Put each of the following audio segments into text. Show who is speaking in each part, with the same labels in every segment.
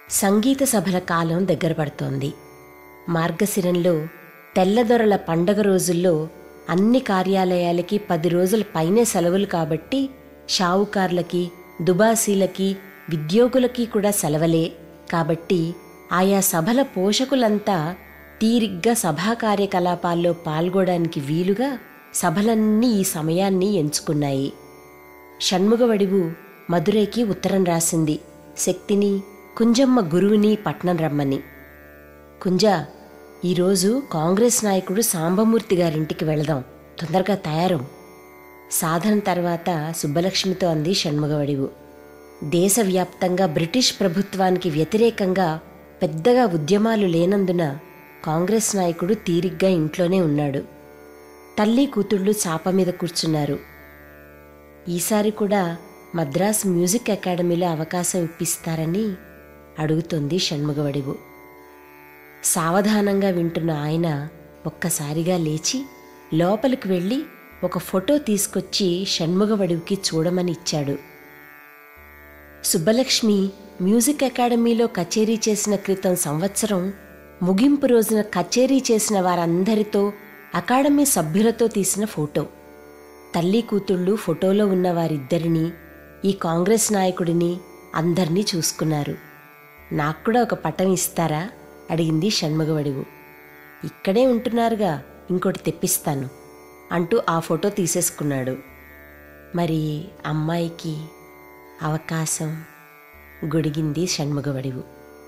Speaker 1: సంగీత సభల కాలం దగ్గర పడుతోంది మార్గశిరంలో తెల్లదొరల పండగ రోజుల్లో అన్ని కార్యాలయాలకి పది రోజుల పైనే సెలవులు కాబట్టి షావుకార్లకి దుబాసీలకి ఉద్యోగులకి కూడా సెలవులే కాబట్టి ఆయా సభల పోషకులంతా తీరిగ్గా సభా కార్యకలాపాల్లో పాల్గొనడానికి వీలుగా సభలన్నీ ఈ సమయాన్ని ఎంచుకున్నాయి షణ్ముగవడివు మధురైకి ఉత్తరం రాసింది శక్తిని కుంజమ్మ గురువుని పట్నం రమ్మని కుంజ ఈరోజు కాంగ్రెస్ నాయకుడు సాంబమూర్తి గారింటికి వెళదాం తొందరగా తయారం సాధన తర్వాత సుబ్బలక్ష్మితో అంది షణ్ముగవడివు దేశవ్యాప్తంగా బ్రిటిష్ ప్రభుత్వానికి వ్యతిరేకంగా పెద్దగా ఉద్యమాలు లేనందున కాంగ్రెస్ నాయకుడు తీరిగ్గా ఇంట్లోనే ఉన్నాడు తల్లి కూతుళ్ళు చాప మీద కూర్చున్నారు ఈసారి కూడా మద్రాస్ మ్యూజిక్ అకాడమీలో అవకాశం ఇప్పిస్తారని అడుగుతోంది షణ్ముగవడివు సావధానంగా వింటున్న ఆయన ఒక్కసారిగా లేచి లోపలికి వెళ్ళి ఒక ఫోటో తీసుకొచ్చి షణ్ముగవడివుకి చూడమని ఇచ్చాడు సుబ్బలక్ష్మి మ్యూజిక్ అకాడమీలో కచేరీ చేసిన క్రితం సంవత్సరం ముగింపు రోజున కచేరీ చేసిన వారందరితో అకాడమీ సభ్యులతో తీసిన ఫోటో తల్లి కూతుళ్ళు ఫోటోలో ఉన్న వారిద్దరినీ ఈ కాంగ్రెస్ నాయకుడిని అందర్నీ చూసుకున్నారు నాకు కూడా ఒక పటం ఇస్తారా అడిగింది షణ్ముగవడివు ఇక్కడే ఉంటున్నారుగా ఇంకోటి తెప్పిస్తాను అంటూ ఆ ఫోటో తీసేసుకున్నాడు మరి అమ్మాయికి అవకాశం గొడిగింది షణ్ముగవడివు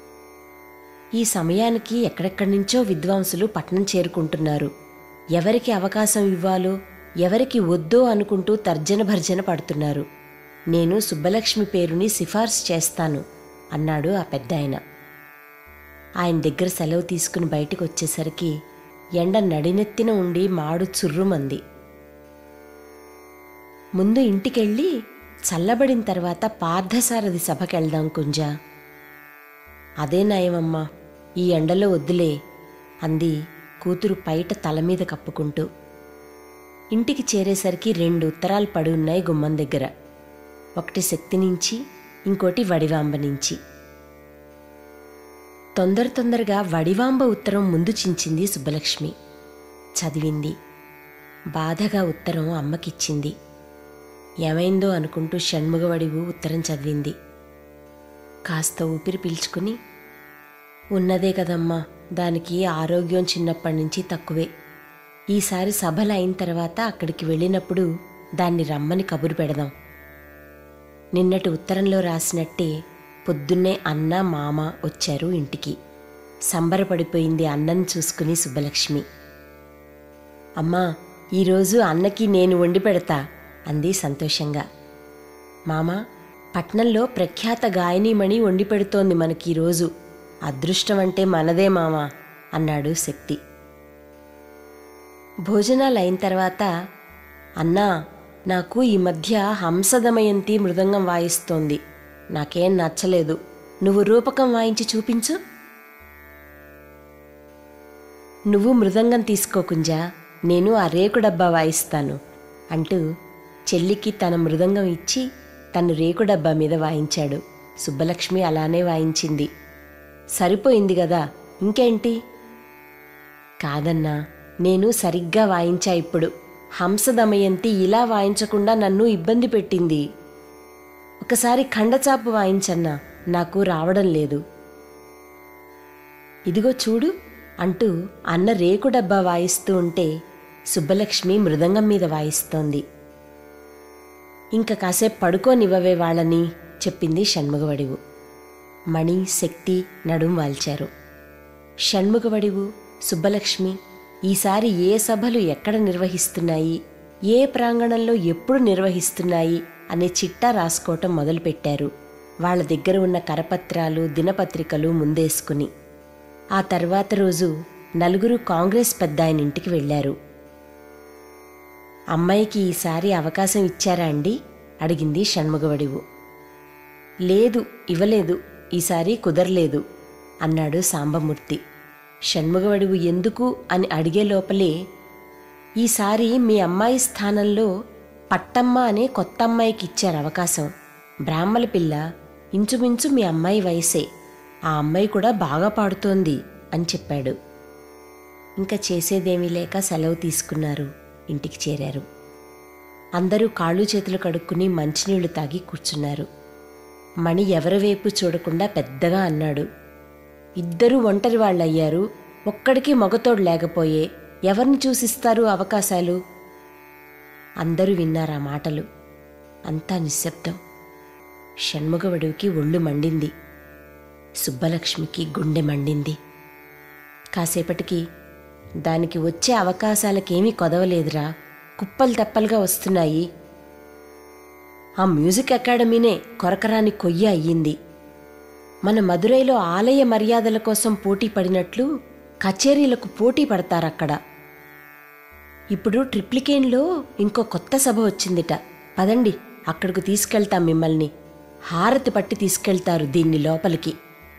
Speaker 1: ఈ సమయానికి ఎక్కడెక్కడి నుంచో విద్వాంసులు పట్నం చేరుకుంటున్నారు ఎవరికి అవకాశం ఇవ్వాలో ఎవరికి వద్దో అనుకుంటూ తర్జన భర్జన పడుతున్నారు నేను సుబ్బలక్ష్మి పేరుని సిఫార్సు చేస్తాను అన్నాడు ఆ పెద్దాయన ఆయన దగ్గర సెలవు తీసుకుని బయటికి వచ్చేసరికి ఎండ నడినెత్తిన ఉండి మాడు చుర్రుమంది ముందు ఇంటికెళ్ళి చల్లబడిన తర్వాత పార్థసారథి సభకెళ్దాం కుంజా అదే నయమమ్మా ఈ ఎండలో వద్దులే అంది కూతురు పైట తల మీద కప్పుకుంటూ ఇంటికి చేరేసరికి రెండు ఉత్తరాలు పడి ఉన్నాయి గుమ్మం దగ్గర ఒకటి శక్తి నుంచి ఇంకోటి వడివాంబ నుంచి తొందర తొందరగా వడివాంబ ఉత్తరం ముందు చించింది సుబ్బలక్ష్మి చదివింది బాధగా ఉత్తరం అమ్మకిచ్చింది ఏమైందో అనుకుంటూ షణ్ముగవడివు ఉత్తరం చదివింది కాస్త ఊపిరి పీల్చుకుని ఉన్నదే కదమ్మా దానికి ఆరోగ్యం చిన్నప్పటి నుంచి తక్కువే ఈసారి సభలు అయిన తర్వాత అక్కడికి వెళ్ళినప్పుడు దాన్ని రమ్మని కబురు పెడదాం నిన్నటి ఉత్తరంలో రాసినట్టే పొద్దున్నే అన్న మామ వచ్చారు ఇంటికి సంబరపడిపోయింది అన్నని చూసుకుని సుబ్బలక్ష్మి అమ్మా ఈరోజు అన్నకి నేను వండి పెడతా అంది సంతోషంగా మామా పట్నంలో ప్రఖ్యాత గాయనీమణి వండి పెడుతోంది మనకి ఈరోజు అదృష్టం అంటే మనదే మామా అన్నాడు శక్తి భోజనాలు అయిన తర్వాత అన్నా నాకు ఈ మధ్య హంసదమయంతి మృదంగం వాయిస్తోంది నాకేం నచ్చలేదు నువ్వు రూపకం వాయించి చూపించు నువ్వు మృదంగం తీసుకోకుంజా నేను ఆ రేకు డబ్బా వాయిస్తాను అంటూ చెల్లికి తన మృదంగం ఇచ్చి తను రేకు డబ్బా మీద వాయించాడు సుబ్బలక్ష్మి అలానే వాయించింది సరిపోయింది కదా ఇంకేంటి కాదన్నా నేను సరిగ్గా వాయించా ఇప్పుడు హంసదమయంతి ఇలా వాయించకుండా నన్ను ఇబ్బంది పెట్టింది ఒకసారి ఖండచాపు వాయించన్నా నాకు రావడం లేదు ఇదిగో చూడు అంటూ అన్న రేకు డబ్బా వాయిస్తూ ఉంటే సుబ్బలక్ష్మి మృదంగం మీద వాయిస్తోంది ఇంక కాసేపు పడుకోనివ్వవే వాళ్ళని చెప్పింది షణ్ముగవడివు మణి శక్తి నడుం వాల్చారు షణ్ముగవడివు సుబ్బలక్ష్మి ఈసారి ఏ సభలు ఎక్కడ నిర్వహిస్తున్నాయి ఏ ప్రాంగణంలో ఎప్పుడు నిర్వహిస్తున్నాయి అనే చిట్టా రాసుకోవటం మొదలుపెట్టారు వాళ్ళ దగ్గర ఉన్న కరపత్రాలు దినపత్రికలు ముందేసుకుని ఆ తర్వాత రోజు నలుగురు కాంగ్రెస్ పెద్ద ఆయన ఇంటికి వెళ్లారు అమ్మాయికి ఈసారి అవకాశం ఇచ్చారా అండి అడిగింది షణ్ముగవడివు లేదు ఇవ్వలేదు ఈసారి కుదరలేదు అన్నాడు సాంబమూర్తి షణ్ముగవడివు ఎందుకు అని అడిగే లోపలే ఈసారి మీ అమ్మాయి స్థానంలో పట్టమ్మ అనే కొత్త అమ్మాయికి ఇచ్చారు అవకాశం బ్రాహ్మల పిల్ల ఇంచుమించు మీ అమ్మాయి వయసే ఆ అమ్మాయి కూడా బాగా పాడుతోంది అని చెప్పాడు ఇంకా చేసేదేమీ లేక సెలవు తీసుకున్నారు ఇంటికి చేరారు అందరూ కాళ్ళు చేతులు కడుక్కుని మంచినీళ్లు తాగి కూర్చున్నారు మణి ఎవరి వైపు చూడకుండా పెద్దగా అన్నాడు ఇద్దరూ ఒంటరి వాళ్ళయ్యారు ఒక్కడికి మగతోడు లేకపోయే ఎవరిని చూసిస్తారు అవకాశాలు అందరూ విన్నారు ఆ మాటలు అంతా నిశ్శబ్దం షణ్ముగవడుకి ఒళ్ళు మండింది సుబ్బలక్ష్మికి గుండె మండింది కాసేపటికి దానికి వచ్చే అవకాశాలకేమీ కొదవలేదురా కుప్పలు తెప్పలుగా వస్తున్నాయి ఆ మ్యూజిక్ అకాడమీనే కొరకరాని కొయ్య అయ్యింది మన మదురైలో ఆలయ మర్యాదల కోసం పోటీ పడినట్లు కచేరీలకు పోటీ పడతారక్కడ ఇప్పుడు ట్రిప్లికేన్లో ఇంకో కొత్త సభ వచ్చిందిట పదండి అక్కడికి తీసుకెళ్తాం మిమ్మల్ని హారతి పట్టి తీసుకెళ్తారు దీన్ని లోపలికి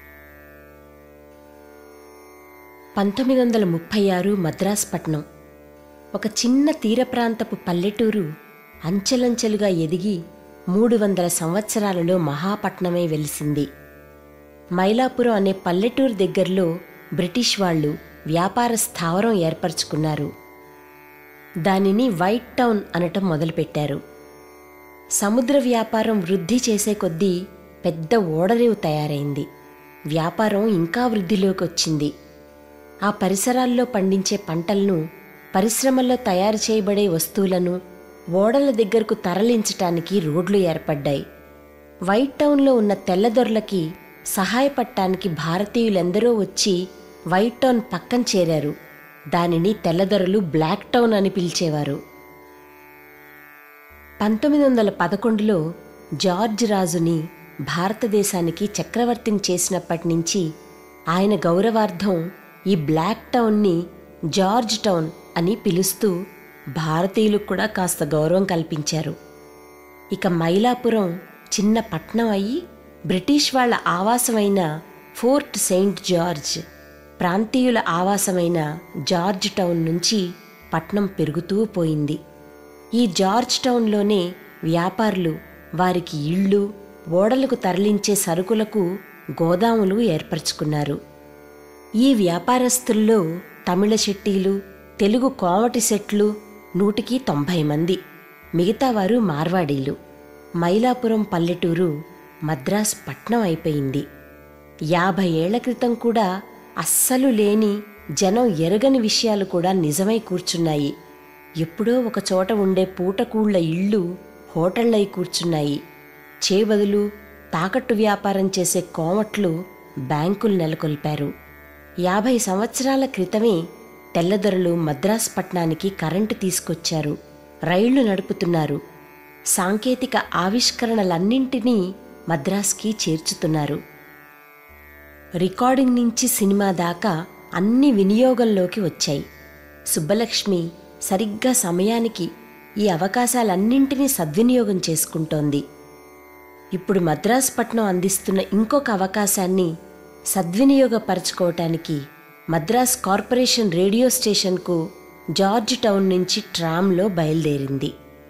Speaker 1: పంతొమ్మిది వందల ముప్పై ఆరు మద్రాస్ పట్నం ఒక చిన్న తీర ప్రాంతపు పల్లెటూరు అంచెలంచెలుగా ఎదిగి మూడు వందల సంవత్సరాలలో మహాపట్నమై వెలిసింది మైలాపురం అనే పల్లెటూరు దగ్గరలో బ్రిటిష్ వాళ్ళు వ్యాపార స్థావరం ఏర్పరచుకున్నారు దానిని వైట్ టౌన్ అనటం మొదలుపెట్టారు సముద్ర వ్యాపారం వృద్ధి చేసే కొద్దీ పెద్ద ఓడరేవు తయారైంది వ్యాపారం ఇంకా వృద్ధిలోకి వచ్చింది ఆ పరిసరాల్లో పండించే పంటలను పరిశ్రమల్లో తయారు చేయబడే వస్తువులను ఓడల దగ్గరకు తరలించటానికి రోడ్లు ఏర్పడ్డాయి వైట్ టౌన్లో ఉన్న తెల్లదొరలకి సహాయపడటానికి భారతీయులెందరో వచ్చి వైట్ టౌన్ పక్కన చేరారు దానిని తెల్లదొరలు బ్లాక్ టౌన్ అని పిలిచేవారు పంతొమ్మిది వందల పదకొండులో జార్జ్ రాజుని భారతదేశానికి చక్రవర్తిని చేసినప్పటి నుంచి ఆయన గౌరవార్థం ఈ బ్లాక్ టౌన్ని జార్జ్ టౌన్ అని పిలుస్తూ భారతీయులకు కూడా కాస్త గౌరవం కల్పించారు ఇక మైలాపురం చిన్న పట్నం అయి బ్రిటిష్ వాళ్ళ ఆవాసమైన ఫోర్ట్ సెయింట్ జార్జ్ ప్రాంతీయుల ఆవాసమైన జార్జ్ టౌన్ నుంచి పట్నం పెరుగుతూ పోయింది ఈ జార్జ్ టౌన్లోనే వ్యాపారులు వారికి ఇళ్ళు ఓడలకు తరలించే సరుకులకు గోదాములు ఏర్పరచుకున్నారు ఈ వ్యాపారస్తుల్లో తమిళ శెట్టీలు తెలుగు కోమటి సెట్లు నూటికి తొంభై మంది మిగతా వారు మార్వాడీలు మైలాపురం పల్లెటూరు మద్రాస్ పట్నం అయిపోయింది యాభై ఏళ్ల క్రితం కూడా అస్సలు లేని జనం ఎరగని విషయాలు కూడా నిజమై కూర్చున్నాయి ఎప్పుడో ఒక చోట ఉండే పూటకూళ్ల ఇళ్ళు హోటళ్ళై కూర్చున్నాయి చేబదులు తాకట్టు వ్యాపారం చేసే కోమట్లు బ్యాంకులు నెలకొల్పారు యాభై సంవత్సరాల క్రితమే తెల్లదొరలు మద్రాస్ పట్నానికి కరెంటు తీసుకొచ్చారు రైళ్లు నడుపుతున్నారు సాంకేతిక ఆవిష్కరణలన్నింటినీ మద్రాస్కి చేర్చుతున్నారు రికార్డింగ్ నుంచి సినిమా దాకా అన్ని వినియోగంలోకి వచ్చాయి సుబ్బలక్ష్మి సరిగ్గా సమయానికి ఈ అవకాశాలన్నింటినీ సద్వినియోగం చేసుకుంటోంది ఇప్పుడు మద్రాస్ పట్నం అందిస్తున్న ఇంకొక అవకాశాన్ని సద్వినియోగపరచుకోవటానికి మద్రాస్ కార్పొరేషన్ రేడియో స్టేషన్కు జార్జ్ టౌన్ నుంచి ట్రామ్లో బయలుదేరింది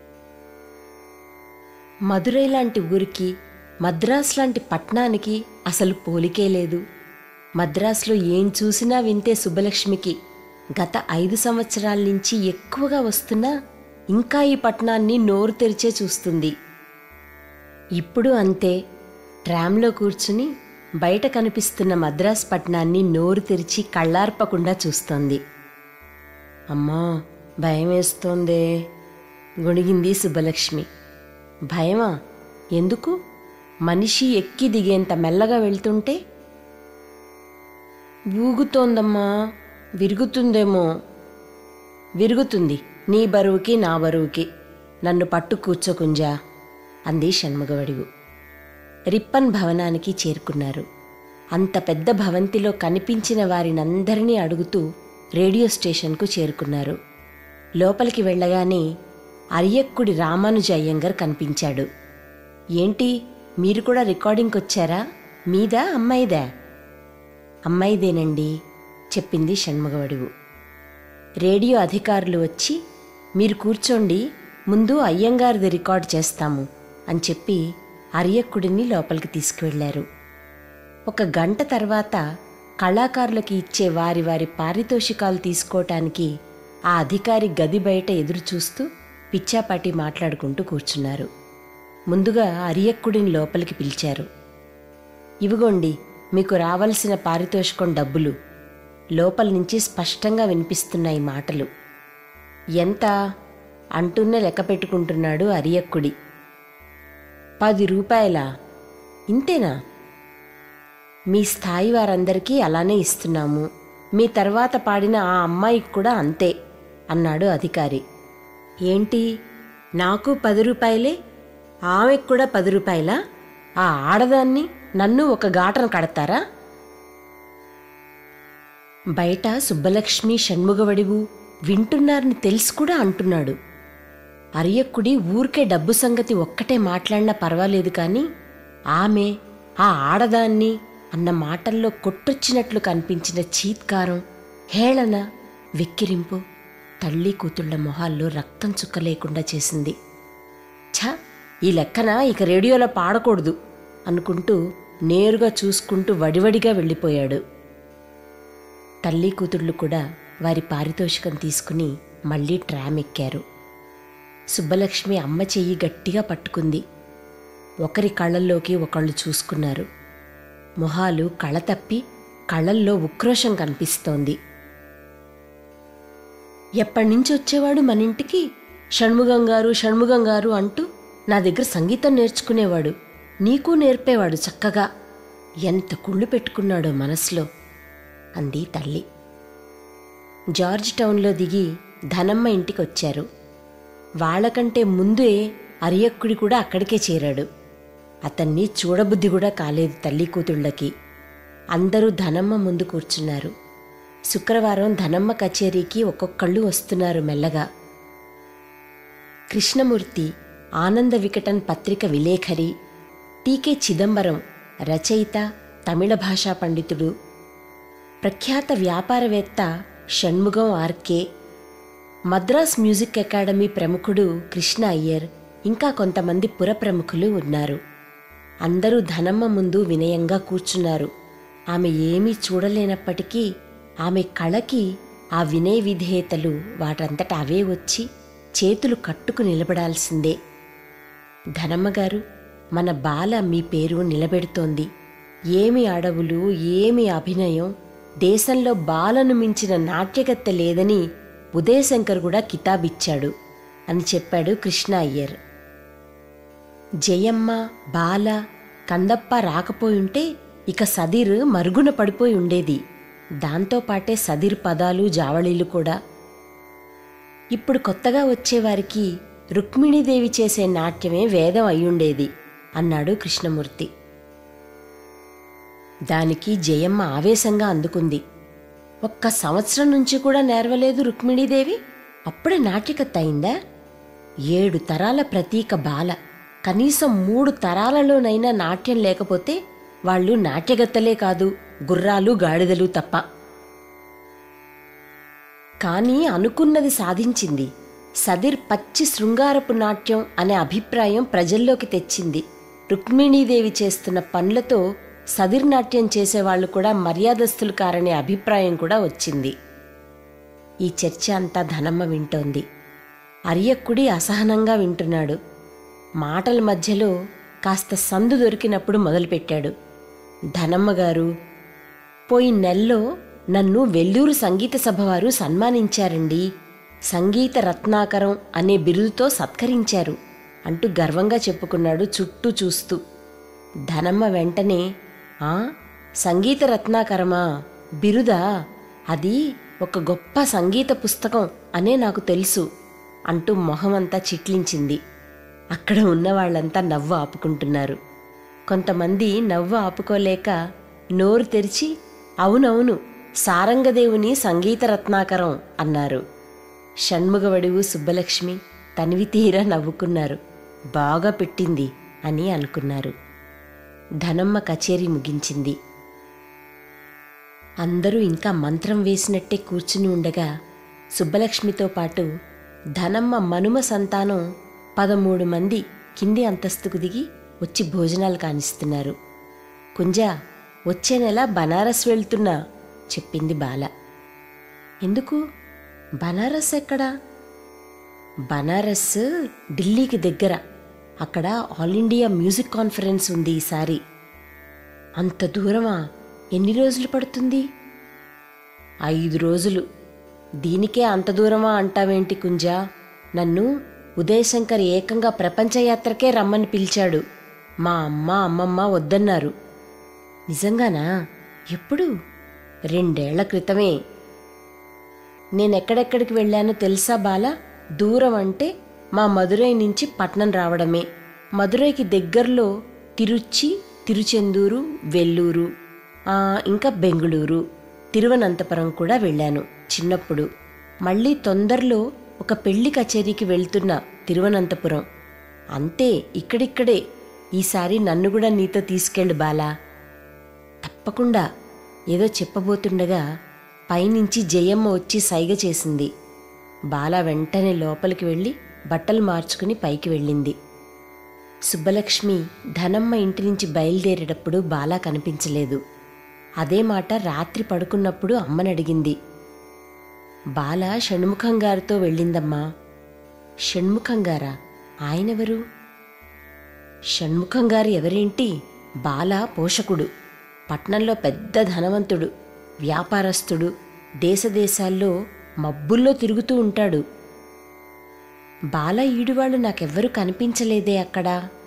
Speaker 1: మదురై లాంటి ఊరికి మద్రాస్ లాంటి పట్నానికి అసలు పోలికే లేదు మద్రాసులో ఏం చూసినా వింటే సుబ్బలక్ష్మికి గత ఐదు సంవత్సరాల నుంచి ఎక్కువగా వస్తున్నా ఇంకా ఈ పట్నాన్ని నోరు తెరిచే చూస్తుంది ఇప్పుడు అంతే ట్రామ్లో కూర్చుని బయట కనిపిస్తున్న మద్రాస్ పట్నాన్ని నోరు తెరిచి కళ్ళార్పకుండా చూస్తోంది అమ్మా భయమేస్తోందే గొణిగింది సుబ్బలక్ష్మి భయమా ఎందుకు మనిషి ఎక్కి దిగేంత మెల్లగా వెళ్తుంటే ఊగుతోందమ్మా విరుగుతుందేమో విరుగుతుంది నీ బరువుకి నా బరువుకి నన్ను పట్టు కూర్చోకుంజా అంది షణ్ముగవడివు రిప్పన్ భవనానికి చేరుకున్నారు అంత పెద్ద భవంతిలో కనిపించిన వారినందరినీ అడుగుతూ రేడియో స్టేషన్కు చేరుకున్నారు లోపలికి వెళ్ళగానే అరియక్కుడి రామానుజ అయ్యంగార్ కనిపించాడు ఏంటి మీరు కూడా రికార్డింగ్కి వచ్చారా మీదా అమ్మాయిదా అమ్మాయిదేనండి చెప్పింది షణ్ముగవడివు రేడియో అధికారులు వచ్చి మీరు కూర్చోండి ముందు అయ్యంగారిది రికార్డ్ చేస్తాము అని చెప్పి అరియక్కుడిని లోపలికి తీసుకువెళ్లారు ఒక గంట తర్వాత కళాకారులకు ఇచ్చే వారి వారి పారితోషికాలు తీసుకోవటానికి ఆ అధికారి గది బయట ఎదురు చూస్తూ పిచ్చాపాటి మాట్లాడుకుంటూ కూర్చున్నారు ముందుగా అరియక్కుడిని లోపలికి పిలిచారు ఇవిగోండి మీకు రావలసిన పారితోషికం డబ్బులు లోపల నుంచి స్పష్టంగా వినిపిస్తున్నాయి మాటలు ఎంత అంటూనే లెక్క పెట్టుకుంటున్నాడు అరియక్కుడి పది రూపాయల ఇంతేనా మీ స్థాయి వారందరికీ అలానే ఇస్తున్నాము మీ తర్వాత పాడిన ఆ అమ్మాయికి కూడా అంతే అన్నాడు అధికారి ఏంటి నాకు పది రూపాయలే ఆమెకు కూడా పది రూపాయలా ఆ ఆడదాన్ని నన్ను ఒక గాటను కడతారా బయట సుబ్బలక్ష్మి షణ్ముగవడివు వింటున్నారని తెలిసి కూడా అంటున్నాడు అరియక్కుడి ఊరికే డబ్బు సంగతి ఒక్కటే మాట్లాడినా పర్వాలేదు కానీ ఆమె ఆ ఆడదాన్ని అన్న మాటల్లో కొట్టొచ్చినట్లు కనిపించిన చీత్కారం హేళన వెక్కిరింపు తల్లి కూతుళ్ల మొహాల్లో రక్తం చుక్క లేకుండా చేసింది ఛ ఈ లెక్కన ఇక రేడియోలో పాడకూడదు అనుకుంటూ నేరుగా చూసుకుంటూ వడివడిగా వెళ్ళిపోయాడు తల్లి కూతుళ్ళు కూడా వారి పారితోషికం తీసుకుని మళ్ళీ ట్రామ్ ఎక్కారు సుబ్బలక్ష్మి అమ్మ చెయ్యి గట్టిగా పట్టుకుంది ఒకరి కళ్ళల్లోకి ఒకళ్ళు చూసుకున్నారు మొహాలు కళ తప్పి కళ్ళల్లో ఉక్రోషం కనిపిస్తోంది ఎప్పటినుంచి వచ్చేవాడు మన ఇంటికి షణ్ముగం గారు షణ్ముగం గారు అంటూ నా దగ్గర సంగీతం నేర్చుకునేవాడు నీకు నేర్పేవాడు చక్కగా ఎంత కుళ్ళు పెట్టుకున్నాడో మనసులో అంది తల్లి జార్జ్ టౌన్లో దిగి ధనమ్మ ఇంటికి వచ్చారు వాళ్ళకంటే ముందే అరియక్కుడి కూడా అక్కడికే చేరాడు అతన్ని చూడబుద్ధి కూడా కాలేదు తల్లి కూతుళ్ళకి అందరూ ధనమ్మ ముందు కూర్చున్నారు శుక్రవారం ధనమ్మ కచేరీకి ఒక్కొక్కళ్ళు వస్తున్నారు మెల్లగా కృష్ణమూర్తి ఆనంద వికటన్ పత్రిక విలేఖరి టీకే చిదంబరం రచయిత తమిళ భాషా పండితుడు ప్రఖ్యాత వ్యాపారవేత్త Shanmugam R K Madras music academy ప్రముఖుడు కృష్ణ అయ్యర్ ఇంకా కొంతమంది పుర ప్రముఖులు ఉన్నారు అందరూ ధనమ్మ ముందు వినయంగా కూర్చున్నారు ఆమె ఏమీ చూడలేనప్పటికీ ఆమె కళకి ఆ వినయ విధేయతలు వాటంతట అవే వచ్చి చేతులు కట్టుకు నిలబడాల్సిందే ధనమ్మగారు మన బాల మీ పేరు నిలబెడుతోంది ఏమి అడవులు ఏమి అభినయం దేశంలో బాలను మించిన నాట్యగత్తె లేదని ఉదయశంకర్ కూడా కితాబిచ్చాడు అని చెప్పాడు కృష్ణ అయ్యర్ జయమ్మ బాల కందప్ప రాకపోయుంటే ఇక సదీర్ మరుగున పడిపోయి ఉండేది దాంతోపాటే సదీర్ పదాలు జావళీలు కూడా ఇప్పుడు కొత్తగా వచ్చేవారికి రుక్మిణీదేవి చేసే నాట్యమే వేదం అయ్యుండేది అన్నాడు కృష్ణమూర్తి దానికి జయమ్మ ఆవేశంగా అందుకుంది ఒక్క సంవత్సరం నుంచి కూడా నేర్వలేదు రుక్మిణీదేవి అప్పుడే నాట్యకత్త అయిందా ఏడు తరాల ప్రతీక బాల కనీసం మూడు తరాలలోనైనా నాట్యం లేకపోతే వాళ్ళు నాట్యగత్తలే కాదు గుర్రాలు గాడిదలు తప్ప కానీ అనుకున్నది సాధించింది సదిర్ పచ్చి శృంగారపు నాట్యం అనే అభిప్రాయం ప్రజల్లోకి తెచ్చింది రుక్మిణీదేవి చేస్తున్న పనులతో సదిర్ నాట్యం చేసేవాళ్లు కూడా మర్యాదస్తులు కారనే అభిప్రాయం కూడా వచ్చింది ఈ చర్చ అంతా ధనమ్మ వింటోంది అరియక్కుడి అసహనంగా వింటున్నాడు మాటల మధ్యలో కాస్త సందు దొరికినప్పుడు మొదలుపెట్టాడు ధనమ్మ గారు పోయిన నెలలో నన్ను వెల్లూరు సంగీత సభ వారు సన్మానించారండి సంగీత రత్నాకరం అనే బిరుదుతో సత్కరించారు అంటూ గర్వంగా చెప్పుకున్నాడు చుట్టూ చూస్తూ ధనమ్మ వెంటనే ఆ సంగీత రత్నాకరమా బిరుదా అది ఒక గొప్ప సంగీత పుస్తకం అనే నాకు తెలుసు అంటూ మొహమంతా చిట్లించింది అక్కడ ఉన్న వాళ్ళంతా నవ్వు ఆపుకుంటున్నారు కొంతమంది నవ్వు ఆపుకోలేక నోరు తెరిచి అవునవును సారంగదేవుని సంగీత రత్నాకరం అన్నారు షణ్ముగవడివు సుబ్బలక్ష్మి తనివి తీరా నవ్వుకున్నారు బాగా పెట్టింది అని అనుకున్నారు ధనమ్మ కచేరీ ముగించింది అందరూ ఇంకా మంత్రం వేసినట్టే కూర్చుని ఉండగా సుబ్బలక్ష్మితో పాటు ధనమ్మ మనుమ సంతానం పదమూడు మంది కింది అంతస్తుకు దిగి వచ్చి భోజనాలు కానిస్తున్నారు కుంజ వచ్చే నెల బనారస్ వెళ్తున్నా చెప్పింది బాల ఎందుకు బనారస్ ఎక్కడా బనారస్ ఢిల్లీకి దగ్గర అక్కడ ఆల్ ఇండియా మ్యూజిక్ కాన్ఫరెన్స్ ఉంది ఈసారి అంత దూరమా ఎన్ని రోజులు పడుతుంది ఐదు రోజులు దీనికే అంత దూరమా అంటావేంటి కుంజా నన్ను ఉదయశంకర్ ఏకంగా ప్రపంచయాత్రకే రమ్మని పిలిచాడు మా అమ్మ అమ్మమ్మ వద్దన్నారు నిజంగానా ఎప్పుడు రెండేళ్ల క్రితమే నేనెక్కడెక్కడికి వెళ్ళానో తెలుసా బాల దూరం అంటే మా మదురై నుంచి పట్నం రావడమే మదురైకి దగ్గరలో తిరుచి తిరుచెందూరు వెల్లూరు ఆ, ఇంకా బెంగుళూరు తిరువనంతపురం కూడా వెళ్ళాను చిన్నప్పుడు మళ్ళీ తొందరలో ఒక పెళ్లి కచేరీకి వెళ్తున్నా తిరువనంతపురం అంతే ఇక్కడిక్కడే ఈసారి నన్ను కూడా నీతో తీసుకెళ్ళు బాలా తప్పకుండా ఏదో చెప్పబోతుండగా పైనుంచి జయమ్మ వచ్చి సైగ చేసింది బాల వెంటనే లోపలికి వెళ్ళి బట్టలు మార్చుకుని పైకి వెళ్ళింది సుబ్బలక్ష్మి ధనమ్మ ఇంటి నుంచి బయలుదేరేటప్పుడు బాలా కనిపించలేదు అదే మాట రాత్రి పడుకున్నప్పుడు అమ్మని అడిగింది బాల షణ్ముఖం గారితో వెళ్ళిందమ్మా షణ్ముఖం గారా ఆయనెవరు షణ్ముఖం గారు ఎవరేంటి బాల పోషకుడు పట్నంలో పెద్ద ధనవంతుడు వ్యాపారస్తుడు దేశదేశాల్లో మబ్బుల్లో తిరుగుతూ ఉంటాడు బాల ఈడువాళ్ళు నాకెవ్వరూ కనిపించలేదే అక్కడ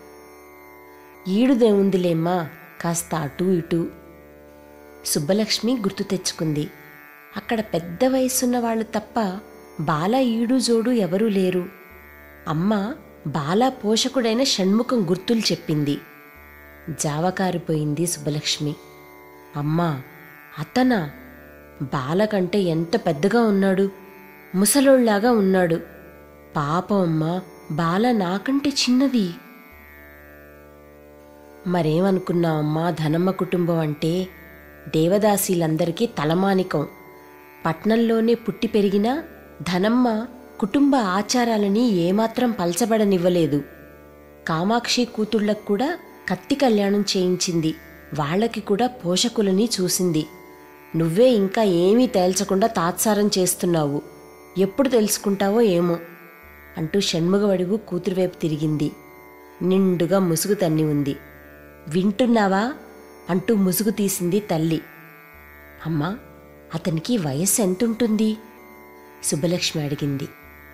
Speaker 1: ఈడుదేముందిలేమ్మా కాస్త అటూ ఇటూ సుబ్బలక్ష్మి గుర్తు తెచ్చుకుంది అక్కడ పెద్ద వయసున్న వాళ్ళు తప్ప బాల ఈడు జోడు ఎవరూ లేరు అమ్మ బాల పోషకుడైన షణ్ముఖం గుర్తులు చెప్పింది జావకారిపోయింది సుబ్బలక్ష్మి అమ్మా అతనా బాల కంటే ఎంత పెద్దగా ఉన్నాడు ముసలోళ్లాగా ఉన్నాడు పాపం అమ్మా బాల నాకంటే చిన్నది మరేమనుకున్నావమ్మా ధనమ్మ కుటుంబం అంటే దేవదాసీలందరికీ తలమానికం పట్నంలోనే పుట్టి పెరిగినా ధనమ్మ కుటుంబ ఆచారాలని ఏమాత్రం పలచబడనివ్వలేదు కామాక్షి కూతుళ్ళకు కూడా కత్తి కళ్యాణం చేయించింది వాళ్ళకి కూడా పోషకులని చూసింది నువ్వే ఇంకా ఏమీ తేల్చకుండా తాత్సారం చేస్తున్నావు ఎప్పుడు తెలుసుకుంటావో ఏమో అంటూ షణ్ముగవడుగు కూతురువైపు తిరిగింది నిండుగా ముసుగు తన్ని ఉంది వింటున్నావా అంటూ ముసుగు తీసింది తల్లి అమ్మా అతనికి వయస్సు ఎంతుంటుంది సుబ్బలక్ష్మి అడిగింది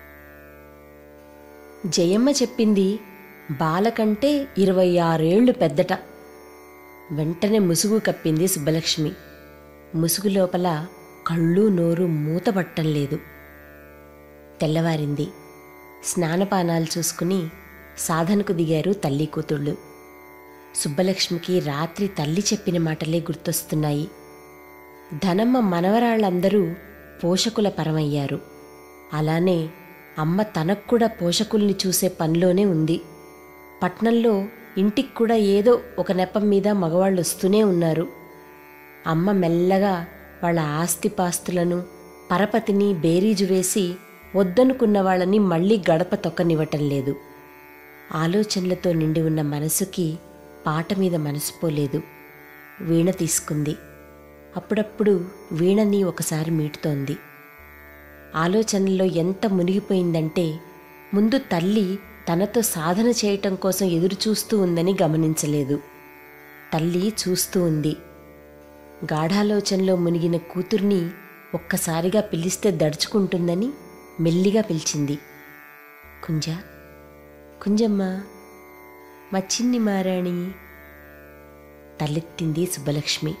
Speaker 1: జయమ్మ చెప్పింది బాలకంటే ఇరవై ఆరేళ్లు పెద్దట వెంటనే ముసుగు కప్పింది సుబ్బలక్ష్మి ముసుగు లోపల కళ్ళు నోరు మూతపట్టం లేదు తెల్లవారింది స్నానపానాలు చూసుకుని సాధనకు దిగారు తల్లి కూతుళ్ళు సుబ్బలక్ష్మికి రాత్రి తల్లి చెప్పిన మాటలే గుర్తొస్తున్నాయి ధనమ్మ మనవరాళ్ళందరూ పోషకుల పరమయ్యారు అలానే అమ్మ తనకు కూడా పోషకుల్ని చూసే పనిలోనే ఉంది పట్నంలో ఇంటికి కూడా ఏదో ఒక నెపం మీద మగవాళ్ళు వస్తూనే ఉన్నారు అమ్మ మెల్లగా వాళ్ళ ఆస్తిపాస్తులను పరపతిని బేరీజు వేసి వద్దనుకున్న వాళ్ళని మళ్ళీ గడప తొక్కనివ్వటం లేదు ఆలోచనలతో నిండి ఉన్న మనసుకి పాట మీద మనసుపోలేదు వీణ తీసుకుంది అప్పుడప్పుడు వీణని ఒకసారి మీటుతోంది ఆలోచనల్లో ఎంత మునిగిపోయిందంటే ముందు తల్లి తనతో సాధన చేయటం కోసం ఎదురు చూస్తూ ఉందని గమనించలేదు తల్లి చూస్తూ ఉంది గాఢాలోచనలో మునిగిన కూతుర్ని ఒక్కసారిగా పిలిస్తే దడుచుకుంటుందని మెల్లిగా పిలిచింది కుంజ కుంజమ్మ మా చిన్ని మారాణి తలెత్తింది సుబ్బలక్ష్మి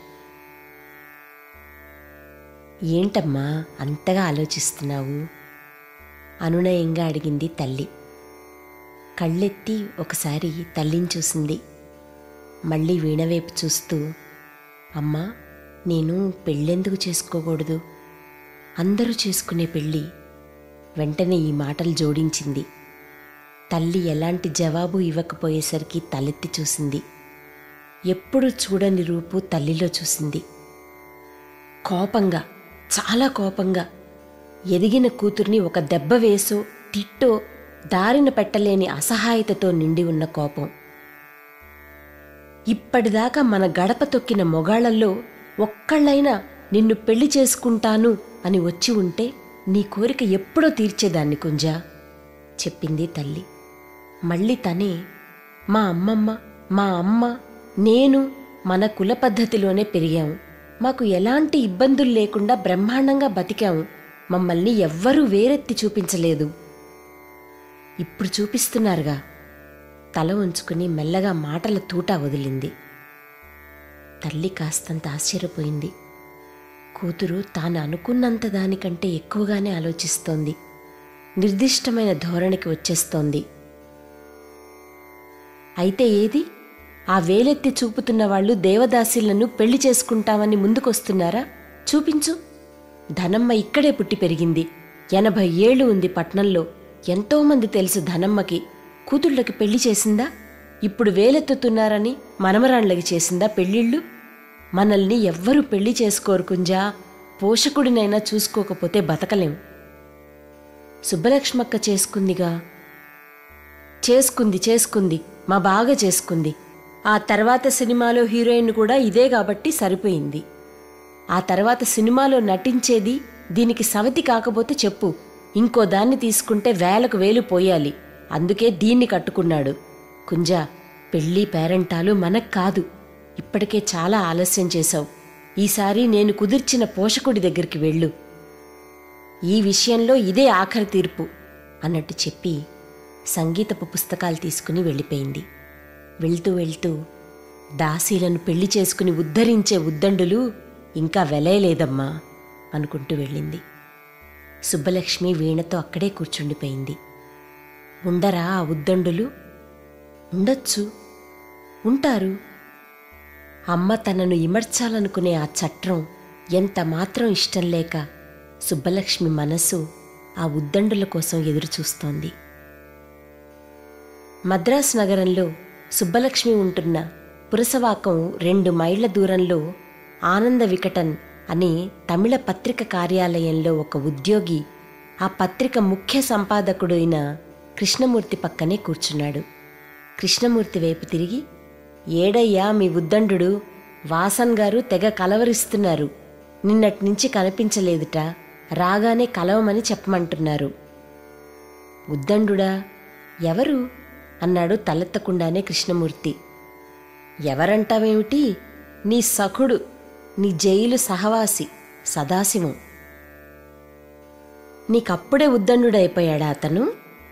Speaker 1: ఏంటమ్మా అంతగా ఆలోచిస్తున్నావు అనునయంగా అడిగింది తల్లి కళ్ళెత్తి ఒకసారి తల్లిని చూసింది మళ్ళీ వీణవైపు చూస్తూ అమ్మా నేను పెళ్ళెందుకు చేసుకోకూడదు అందరూ చేసుకునే పెళ్ళి వెంటనే ఈ మాటలు జోడించింది తల్లి ఎలాంటి జవాబు ఇవ్వకపోయేసరికి తలెత్తి చూసింది ఎప్పుడు చూడని రూపు తల్లిలో చూసింది కోపంగా చాలా కోపంగా ఎదిగిన కూతుర్ని ఒక దెబ్బ వేసో తిట్టో దారిన పెట్టలేని అసహాయతతో నిండి ఉన్న కోపం ఇప్పటిదాకా మన గడప తొక్కిన మొగాళ్లలో ఒక్కళ్ళైనా నిన్ను పెళ్లి చేసుకుంటాను అని వచ్చి ఉంటే నీ కోరిక ఎప్పుడో తీర్చేదాన్ని కుంజా చెప్పింది తల్లి మళ్ళీ తనే మా అమ్మమ్మ మా అమ్మ నేను మన కుల పద్ధతిలోనే పెరిగాము మాకు ఎలాంటి ఇబ్బందులు లేకుండా బ్రహ్మాండంగా బతికాము మమ్మల్ని ఎవ్వరూ వేరెత్తి చూపించలేదు ఇప్పుడు చూపిస్తున్నారుగా తల ఉంచుకుని మెల్లగా మాటల తూటా వదిలింది తల్లి కాస్తంత ఆశ్చర్యపోయింది కూతురు తాను అనుకున్నంత దానికంటే ఎక్కువగానే ఆలోచిస్తోంది నిర్దిష్టమైన ధోరణికి వచ్చేస్తోంది అయితే ఏది ఆ వేలెత్తి చూపుతున్న వాళ్ళు దేవదాసీలను పెళ్లి చేసుకుంటామని ముందుకొస్తున్నారా చూపించు ధనమ్మ ఇక్కడే పుట్టి పెరిగింది ఎనభై ఏళ్ళు ఉంది పట్నంలో ఎంతోమంది తెలుసు ధనమ్మకి కూతుళ్ళకి పెళ్లి చేసిందా ఇప్పుడు వేలెత్తుతున్నారని మనమరాళ్ళకి చేసిందా పెళ్ళిళ్ళు మనల్ని ఎవ్వరూ పెళ్లి చేసుకోరు కుంజా పోషకుడినైనా చూసుకోకపోతే బతకలేం సుబ్బలక్ష్మక్క చేసుకుందిగా చేసుకుంది చేసుకుంది మా బాగా చేసుకుంది ఆ తర్వాత సినిమాలో హీరోయిన్ కూడా ఇదే కాబట్టి సరిపోయింది ఆ తర్వాత సినిమాలో నటించేది దీనికి సవతి కాకపోతే చెప్పు ఇంకో దాన్ని తీసుకుంటే వేలకు వేలు పోయాలి అందుకే దీన్ని కట్టుకున్నాడు కుంజా పెళ్ళి పేరెంటాలు మనకు కాదు ఇప్పటికే చాలా ఆలస్యం చేశావు ఈసారి నేను కుదిర్చిన పోషకుడి దగ్గరికి వెళ్ళు ఈ విషయంలో ఇదే ఆఖరి తీర్పు అన్నట్టు చెప్పి సంగీతపు పుస్తకాలు తీసుకుని వెళ్ళిపోయింది వెళ్తూ వెళ్తూ దాసీలను పెళ్లి చేసుకుని ఉద్ధరించే ఉద్దండులు ఇంకా వెలయలేదమ్మా అనుకుంటూ వెళ్ళింది సుబ్బలక్ష్మి వీణతో అక్కడే కూర్చుండిపోయింది ఉండరా ఆ ఉద్దండులు ఉండొచ్చు ఉంటారు అమ్మ తనను ఇమర్చాలనుకునే ఆ చట్రం ఎంత మాత్రం ఇష్టం లేక సుబ్బలక్ష్మి మనసు ఆ ఉద్దండుల కోసం ఎదురుచూస్తోంది మద్రాస్ నగరంలో సుబ్బలక్ష్మి ఉంటున్న పురసవాకం రెండు మైళ్ల దూరంలో ఆనంద వికటన్ అనే తమిళ పత్రిక కార్యాలయంలో ఒక ఉద్యోగి ఆ పత్రిక ముఖ్య సంపాదకుడు అయిన కృష్ణమూర్తి పక్కనే కూర్చున్నాడు కృష్ణమూర్తి వైపు తిరిగి ఏడయ్యా మీ ఉద్దండు వాసన్ గారు తెగ కలవరిస్తున్నారు నిన్నటి నుంచి కనిపించలేదుట రాగానే కలవమని చెప్పమంటున్నారు ఉద్దండుడా ఎవరు అన్నాడు తలెత్తకుండానే కృష్ణమూర్తి ఎవరంటావేమిటి నీ సఖుడు నీ జైలు సహవాసి సదాశివం నీకప్పుడే ఉద్దండుడైపోయాడా అతను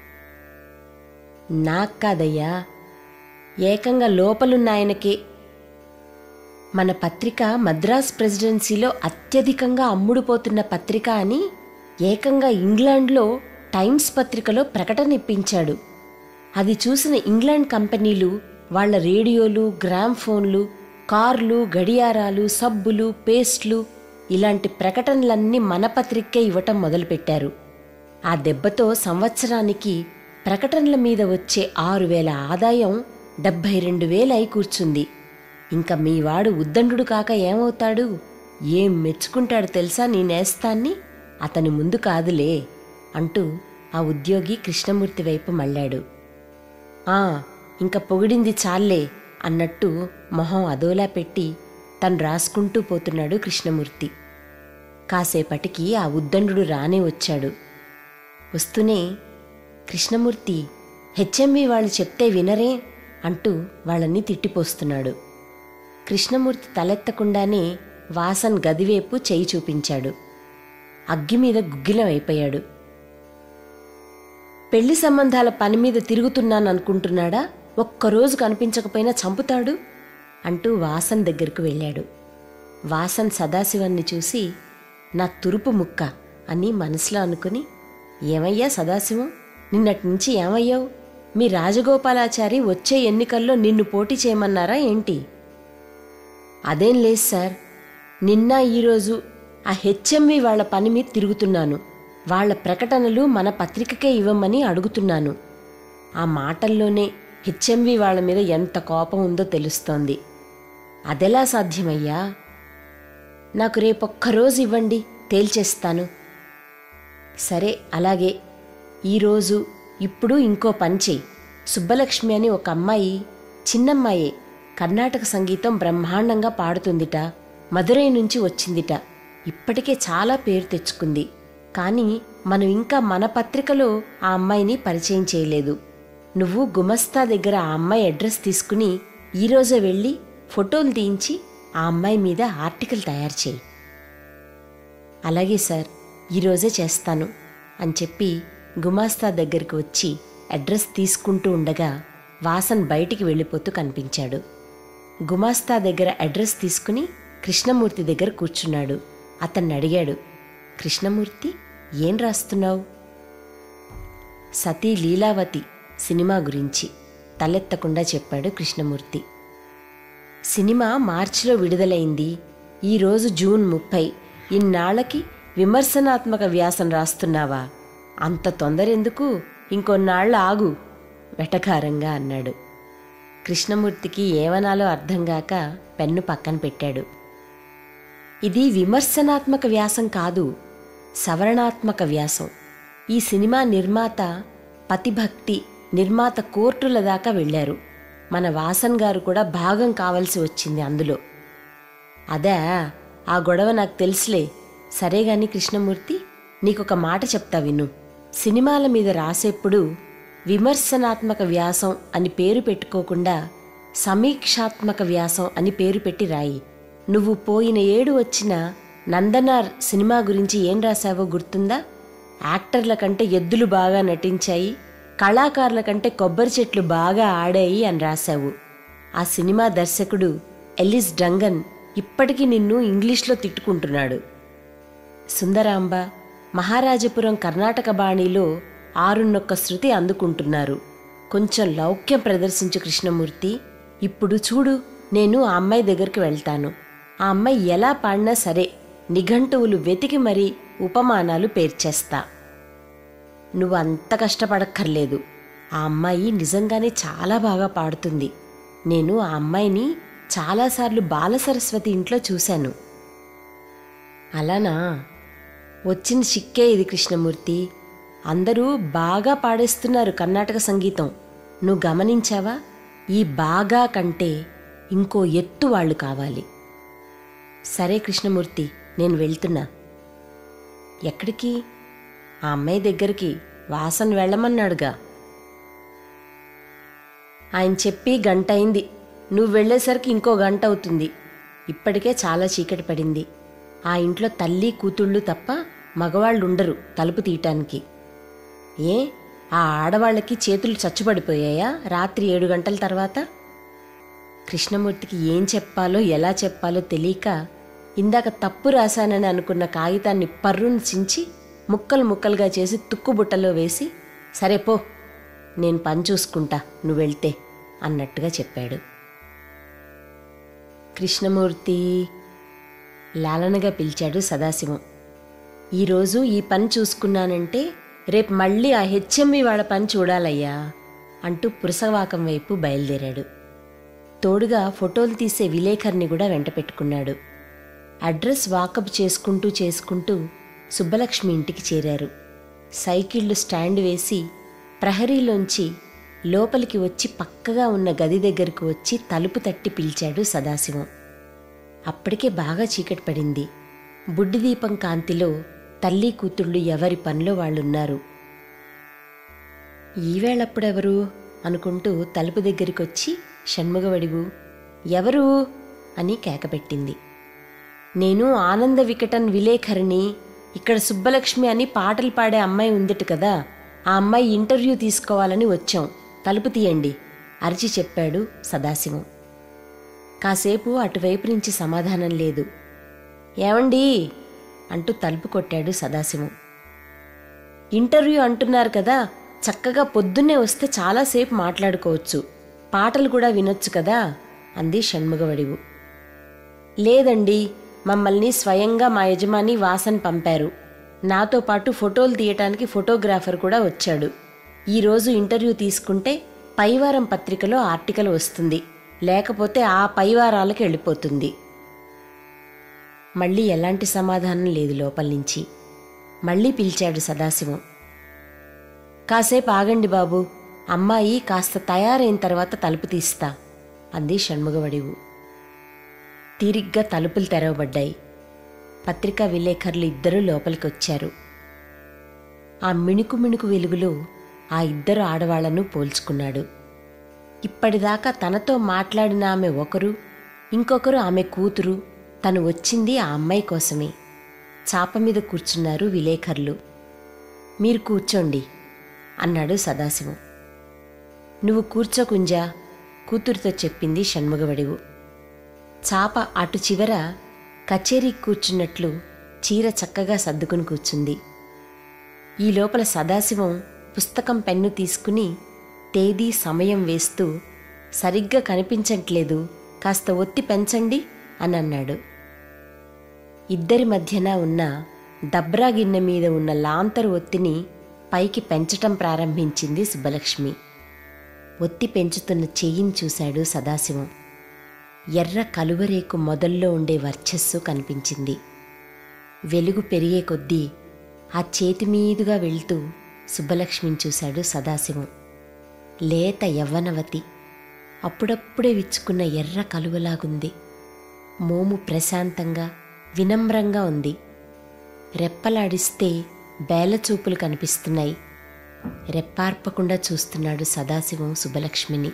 Speaker 1: నాకు కాదయ్యా ఏకంగా లోపలున్న ఆయనకే మన పత్రిక మద్రాస్ ప్రెసిడెన్సీలో అత్యధికంగా అమ్ముడుపోతున్న పత్రిక అని ఏకంగా ఇంగ్లాండ్లో టైమ్స్ పత్రికలో ప్రకటన ఇప్పించాడు అది చూసిన ఇంగ్లాండ్ కంపెనీలు వాళ్ళ రేడియోలు గ్రామ్ ఫోన్లు కార్లు గడియారాలు సబ్బులు పేస్ట్లు ఇలాంటి ప్రకటనలన్నీ మన పత్రికే ఇవ్వటం మొదలుపెట్టారు ఆ దెబ్బతో సంవత్సరానికి ప్రకటనల మీద వచ్చే ఆరు వేల ఆదాయం డెబ్భై రెండు వేలై కూర్చుంది ఇంకా మీవాడు ఉద్దండు కాక ఏమవుతాడు ఏం మెచ్చుకుంటాడు తెలుసా నీ నేస్తాన్ని అతని ముందు కాదులే అంటూ ఆ ఉద్యోగి కృష్ణమూర్తి వైపు మళ్ళాడు ఆ ఇంక పొగిడింది చాలే అన్నట్టు మొహం అదోలా పెట్టి తను రాసుకుంటూ పోతున్నాడు కృష్ణమూర్తి కాసేపటికి ఆ ఉద్దండు రానే వచ్చాడు వస్తూనే కృష్ణమూర్తి హెచ్ఎంవి వాళ్ళు చెప్తే వినరే అంటూ వాళ్ళని తిట్టిపోస్తున్నాడు కృష్ణమూర్తి తలెత్తకుండానే వాసన్ గదివైపు చేయి చూపించాడు అగ్గి మీద గుగ్గిలం అయిపోయాడు పెళ్లి సంబంధాల పని మీద తిరుగుతున్నాననుకుంటున్నాడా ఒక్కరోజు కనిపించకపోయినా చంపుతాడు అంటూ వాసన్ దగ్గరకు వెళ్ళాడు వాసన్ సదాశివాన్ని చూసి నా తురుపు ముక్క అని మనసులో అనుకుని ఏమయ్యా సదాశివం నిన్నటి నుంచి ఏమయ్యావు మీ రాజగోపాలాచారి వచ్చే ఎన్నికల్లో నిన్ను పోటీ చేయమన్నారా ఏంటి అదేం లేదు సార్ నిన్న ఈరోజు ఆ హెచ్ఎంవి వాళ్ళ పని మీద తిరుగుతున్నాను వాళ్ళ ప్రకటనలు మన పత్రికకే ఇవ్వమని అడుగుతున్నాను ఆ మాటల్లోనే హెచ్ఎంవి వాళ్ళ మీద ఎంత కోపం ఉందో తెలుస్తోంది అదెలా సాధ్యమయ్యా నాకు రేపొక్కరోజు ఇవ్వండి తేల్చేస్తాను సరే అలాగే ఈరోజు ఇప్పుడు ఇంకో పని చెయ్యి సుబ్బలక్ష్మి అని ఒక అమ్మాయి చిన్నమ్మాయే కర్ణాటక సంగీతం బ్రహ్మాండంగా పాడుతుందిట మదురై నుంచి వచ్చిందిట ఇప్పటికే చాలా పేరు తెచ్చుకుంది కానీ మనం ఇంకా మన పత్రికలో ఆ అమ్మాయిని పరిచయం చేయలేదు నువ్వు గుమస్తా దగ్గర ఆ అమ్మాయి అడ్రస్ తీసుకుని ఈరోజే వెళ్ళి ఫోటోలు తీయించి ఆ అమ్మాయి మీద ఆర్టికల్ తయారు చేయి అలాగే సార్ ఈరోజే చేస్తాను అని చెప్పి గుమాస్తా దగ్గరికి వచ్చి అడ్రస్ తీసుకుంటూ ఉండగా వాసన్ బయటికి వెళ్ళిపోతూ కనిపించాడు గుమాస్తా దగ్గర అడ్రస్ తీసుకుని కృష్ణమూర్తి దగ్గర కూర్చున్నాడు అతన్ని అడిగాడు కృష్ణమూర్తి ఏం రాస్తున్నావు సతీ లీలావతి సినిమా గురించి తలెత్తకుండా చెప్పాడు కృష్ణమూర్తి సినిమా మార్చిలో విడుదలైంది ఈరోజు జూన్ ముప్పై ఇన్నాళ్లకి విమర్శనాత్మక వ్యాసం రాస్తున్నావా అంత తొందరెందుకు ఇంకొన్నాళ్ళు ఆగు వెటకారంగా అన్నాడు కృష్ణమూర్తికి ఏమనాలో అర్థం గాక పెన్ను పక్కన పెట్టాడు ఇది విమర్శనాత్మక వ్యాసం కాదు సవరణాత్మక వ్యాసం ఈ సినిమా నిర్మాత పతిభక్తి నిర్మాత కోర్టుల దాకా వెళ్ళారు మన వాసన్ గారు కూడా భాగం కావలసి వచ్చింది అందులో అదే ఆ గొడవ నాకు తెలుసులే సరే గాని కృష్ణమూర్తి నీకొక మాట చెప్తా విను సినిమాల మీద రాసేప్పుడు విమర్శనాత్మక వ్యాసం అని పేరు పెట్టుకోకుండా సమీక్షాత్మక వ్యాసం అని పేరు పెట్టి రాయి నువ్వు పోయిన ఏడు వచ్చిన నందనార్ సినిమా గురించి ఏం రాశావో గుర్తుందా యాక్టర్ల కంటే ఎద్దులు బాగా నటించాయి కళాకారుల కంటే కొబ్బరి చెట్లు బాగా ఆడాయి అని రాశావు ఆ సినిమా దర్శకుడు ఎల్లిస్ డంగన్ ఇప్పటికీ నిన్ను ఇంగ్లీష్లో తిట్టుకుంటున్నాడు సుందరాంబ మహారాజపురం కర్ణాటక బాణీలో ఆరున్నొక్క శృతి అందుకుంటున్నారు కొంచెం లౌక్యం ప్రదర్శించు కృష్ణమూర్తి ఇప్పుడు చూడు నేను ఆ అమ్మాయి దగ్గరికి వెళ్తాను ఆ అమ్మాయి ఎలా పాడినా సరే నిఘంటువులు వెతికి మరీ ఉపమానాలు పేర్చేస్తా నువ్వు అంత కష్టపడక్కర్లేదు ఆ అమ్మాయి నిజంగానే చాలా బాగా పాడుతుంది నేను ఆ అమ్మాయిని చాలాసార్లు బాల సరస్వతి ఇంట్లో చూశాను అలానా వచ్చిన చిక్కే ఇది కృష్ణమూర్తి అందరూ బాగా పాడేస్తున్నారు కర్ణాటక సంగీతం నువ్వు గమనించావా ఈ బాగా కంటే ఇంకో ఎత్తు వాళ్ళు కావాలి సరే కృష్ణమూర్తి నేను వెళ్తున్నా ఎక్కడికి ఆ అమ్మాయి దగ్గరికి వాసన్ వెళ్ళమన్నాడుగా ఆయన చెప్పి గంట అయింది నువ్వు వెళ్ళేసరికి ఇంకో గంట అవుతుంది ఇప్పటికే చాలా చీకటి పడింది ఆ ఇంట్లో తల్లి కూతుళ్ళు తప్ప మగవాళ్ళు ఉండరు తలుపు తీయటానికి ఏ ఆ ఆడవాళ్ళకి చేతులు చచ్చుపడిపోయాయా రాత్రి ఏడు గంటల తర్వాత కృష్ణమూర్తికి ఏం చెప్పాలో ఎలా చెప్పాలో తెలియక ఇందాక తప్పు రాశానని అనుకున్న కాగితాన్ని పర్రును చించి ముక్కలు ముక్కలుగా చేసి తుక్కుబుట్టలో వేసి సరే పో నేను పని చూసుకుంటా నువ్వు వెళ్తే అన్నట్టుగా చెప్పాడు కృష్ణమూర్తి లాలనగా పిలిచాడు సదాశివం ఈరోజు ఈ పని చూసుకున్నానంటే రేపు మళ్ళీ ఆ హెచ్ఎంవి వాళ్ళ పని చూడాలయ్యా అంటూ పురసవాకం వైపు బయలుదేరాడు తోడుగా ఫోటోలు తీసే విలేకర్ని కూడా వెంట పెట్టుకున్నాడు అడ్రస్ వాకప్ చేసుకుంటూ చేసుకుంటూ సుబ్బలక్ష్మి ఇంటికి చేరారు సైకిళ్ళు స్టాండ్ వేసి ప్రహరీలోంచి లోపలికి వచ్చి పక్కగా ఉన్న గది దగ్గరకు వచ్చి తలుపు తట్టి పిలిచాడు సదాశివం అప్పటికే బాగా చీకటి పడింది బుడ్డి దీపం కాంతిలో తల్లి కూతుళ్ళు ఎవరి పనిలో వాళ్ళున్నారు ఈవేళప్పుడెవరు అనుకుంటూ తలుపు దగ్గరికొచ్చి షణ్ముగవడివు ఎవరు అని కేకపెట్టింది నేను ఆనంద వికటన్ విలేఖరిని ఇక్కడ సుబ్బలక్ష్మి అని పాటలు పాడే అమ్మాయి ఉందిట కదా ఆ అమ్మాయి ఇంటర్వ్యూ తీసుకోవాలని వచ్చాం తలుపు తీయండి అరిచి చెప్పాడు సదాశివం కాసేపు అటువైపు నుంచి సమాధానం లేదు ఏమండి అంటూ తలుపు కొట్టాడు సదాశివం ఇంటర్వ్యూ అంటున్నారు కదా చక్కగా పొద్దున్నే వస్తే చాలాసేపు మాట్లాడుకోవచ్చు పాటలు కూడా వినొచ్చు కదా అంది షణ్ముగవడివు లేదండి మమ్మల్ని స్వయంగా మా యజమాని వాసన్ పంపారు నాతో పాటు ఫోటోలు తీయటానికి ఫోటోగ్రాఫర్ కూడా వచ్చాడు ఈరోజు ఇంటర్వ్యూ తీసుకుంటే పైవారం పత్రికలో ఆర్టికల్ వస్తుంది లేకపోతే ఆ పైవారాలకు వెళ్ళిపోతుంది మళ్ళీ ఎలాంటి సమాధానం లేదు లోపల నుంచి మళ్ళీ పిలిచాడు సదాశివం కాసేపు ఆగండి బాబు అమ్మాయి కాస్త తయారైన తర్వాత తలుపు తీస్తా అంది షణ్ముగవడివు తీరిగ్గా తలుపులు తెరవబడ్డాయి పత్రికా విలేకరులు ఇద్దరూ లోపలికి వచ్చారు ఆ మిణుకు మిణుకు వెలుగులో ఆ ఇద్దరు ఆడవాళ్లను పోల్చుకున్నాడు ఇప్పటిదాకా తనతో మాట్లాడిన ఆమె ఒకరు ఇంకొకరు ఆమె కూతురు తను వచ్చింది ఆ అమ్మాయి కోసమే చాప మీద కూర్చున్నారు విలేకరులు మీరు కూర్చోండి అన్నాడు సదాశివం నువ్వు కూర్చోకుంజా కూతురుతో చెప్పింది షణ్ముగవడివు చాప అటు చివర కచేరీకి కూర్చున్నట్లు చీర చక్కగా సర్దుకుని కూర్చుంది ఈ లోపల సదాశివం పుస్తకం పెన్ను తీసుకుని తేదీ సమయం వేస్తూ సరిగ్గా కనిపించట్లేదు కాస్త ఒత్తి పెంచండి అని అన్నాడు ఇద్దరి మధ్యన ఉన్న దబ్రా గిన్నె మీద ఉన్న లాంతరు ఒత్తిని పైకి పెంచటం ప్రారంభించింది సుబ్బలక్ష్మి ఒత్తి పెంచుతున్న చెయ్యిని చూశాడు సదాశివం ఎర్ర కలువరేకు మొదల్లో ఉండే వర్చస్సు కనిపించింది వెలుగు పెరిగే కొద్దీ ఆ చేతి మీదుగా వెళ్తూ సుబ్బలక్ష్మిని చూశాడు సదాశివం లేత యవ్వనవతి అప్పుడప్పుడే విచ్చుకున్న ఎర్ర కలువలాగుంది మోము ప్రశాంతంగా వినమ్రంగా ఉంది రెప్పలాడిస్తే బేలచూపులు కనిపిస్తున్నాయి రెప్పార్పకుండా చూస్తున్నాడు సదాశివం సుబ్బలక్ష్మిని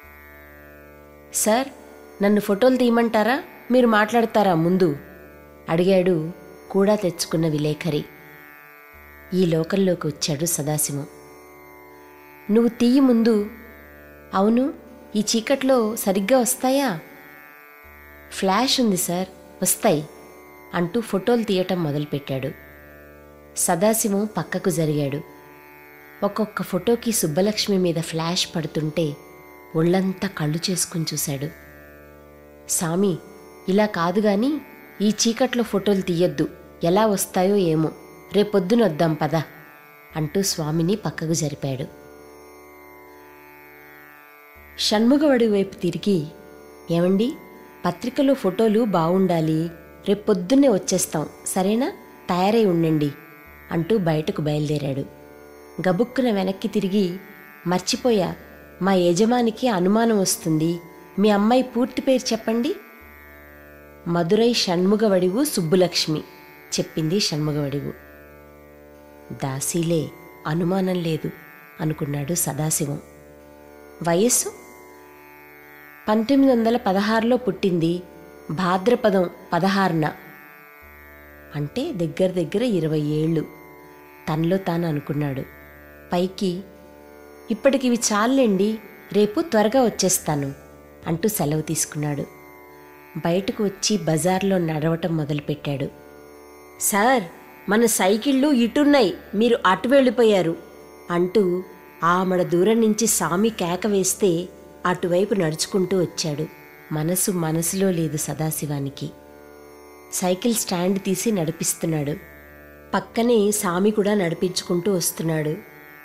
Speaker 1: సార్ నన్ను ఫోటోలు తీయమంటారా మీరు మాట్లాడతారా ముందు అడిగాడు కూడా తెచ్చుకున్న విలేఖరి ఈ లోకంలోకి వచ్చాడు సదాశివం నువ్వు తీయి ముందు అవును ఈ చీకట్లో సరిగ్గా వస్తాయా ఫ్లాష్ ఉంది సార్ వస్తాయి అంటూ ఫోటోలు తీయటం మొదలుపెట్టాడు సదాశివం పక్కకు జరిగాడు ఒక్కొక్క ఫోటోకి సుబ్బలక్ష్మి మీద ఫ్లాష్ పడుతుంటే ఒళ్ళంతా కళ్ళు చేసుకుని చూశాడు సామి ఇలా కాదు గాని ఈ చీకట్లో ఫోటోలు తీయొద్దు ఎలా వస్తాయో ఏమో రేపొద్దున వద్దాం పద అంటూ స్వామిని పక్కకు జరిపాడు షణ్ముగవడి వైపు తిరిగి ఏమండి పత్రికలో ఫోటోలు బావుండాలి రేపొద్దున్నే వచ్చేస్తాం సరేనా తయారై ఉండండి అంటూ బయటకు బయలుదేరాడు గబుక్కున వెనక్కి తిరిగి మర్చిపోయా మా యజమానికి అనుమానం వస్తుంది మీ అమ్మాయి పూర్తి పేరు చెప్పండి మదురై షణ్ముగవడివు సుబ్బులక్ష్మి చెప్పింది షణ్ముగవడివు దాసీలే అనుమానం లేదు అనుకున్నాడు సదాశివం వయస్సు పంతొమ్మిది వందల పదహారులో పుట్టింది భాద్రపదం పదహారున అంటే దగ్గర దగ్గర ఇరవై ఏళ్ళు తనలో తాను అనుకున్నాడు పైకి ఇప్పటికి ఇవి చాలండి రేపు త్వరగా వచ్చేస్తాను అంటూ సెలవు తీసుకున్నాడు బయటకు వచ్చి బజార్లో నడవటం మొదలుపెట్టాడు సార్ మన సైకిళ్ళు ఇటున్నాయి మీరు అటు వెళ్ళిపోయారు అంటూ ఆమడ దూరం నుంచి సామి కేక వేస్తే అటువైపు నడుచుకుంటూ వచ్చాడు మనసు మనసులో లేదు సదాశివానికి సైకిల్ స్టాండ్ తీసి నడిపిస్తున్నాడు పక్కనే సామి కూడా నడిపించుకుంటూ వస్తున్నాడు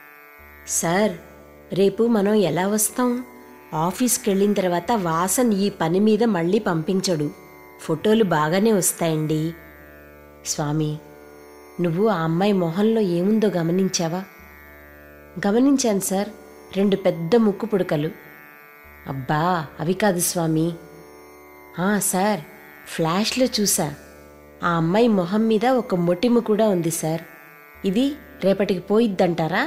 Speaker 1: సార్ రేపు మనం ఎలా వస్తాం ఆఫీస్కి వెళ్ళిన తర్వాత వాసన్ ఈ పని మీద మళ్ళీ పంపించడు ఫోటోలు బాగానే వస్తాయండి స్వామి నువ్వు ఆ అమ్మాయి మొహంలో ఏముందో గమనించావా గమనించాను సార్ రెండు పెద్ద ముక్కు పుడకలు అబ్బా అవి కాదు స్వామి ఆ సార్ ఫ్లాష్లో చూసా ఆ అమ్మాయి మొహం మీద ఒక మొటిము కూడా ఉంది సార్ ఇది రేపటికి పోయిద్దంటారా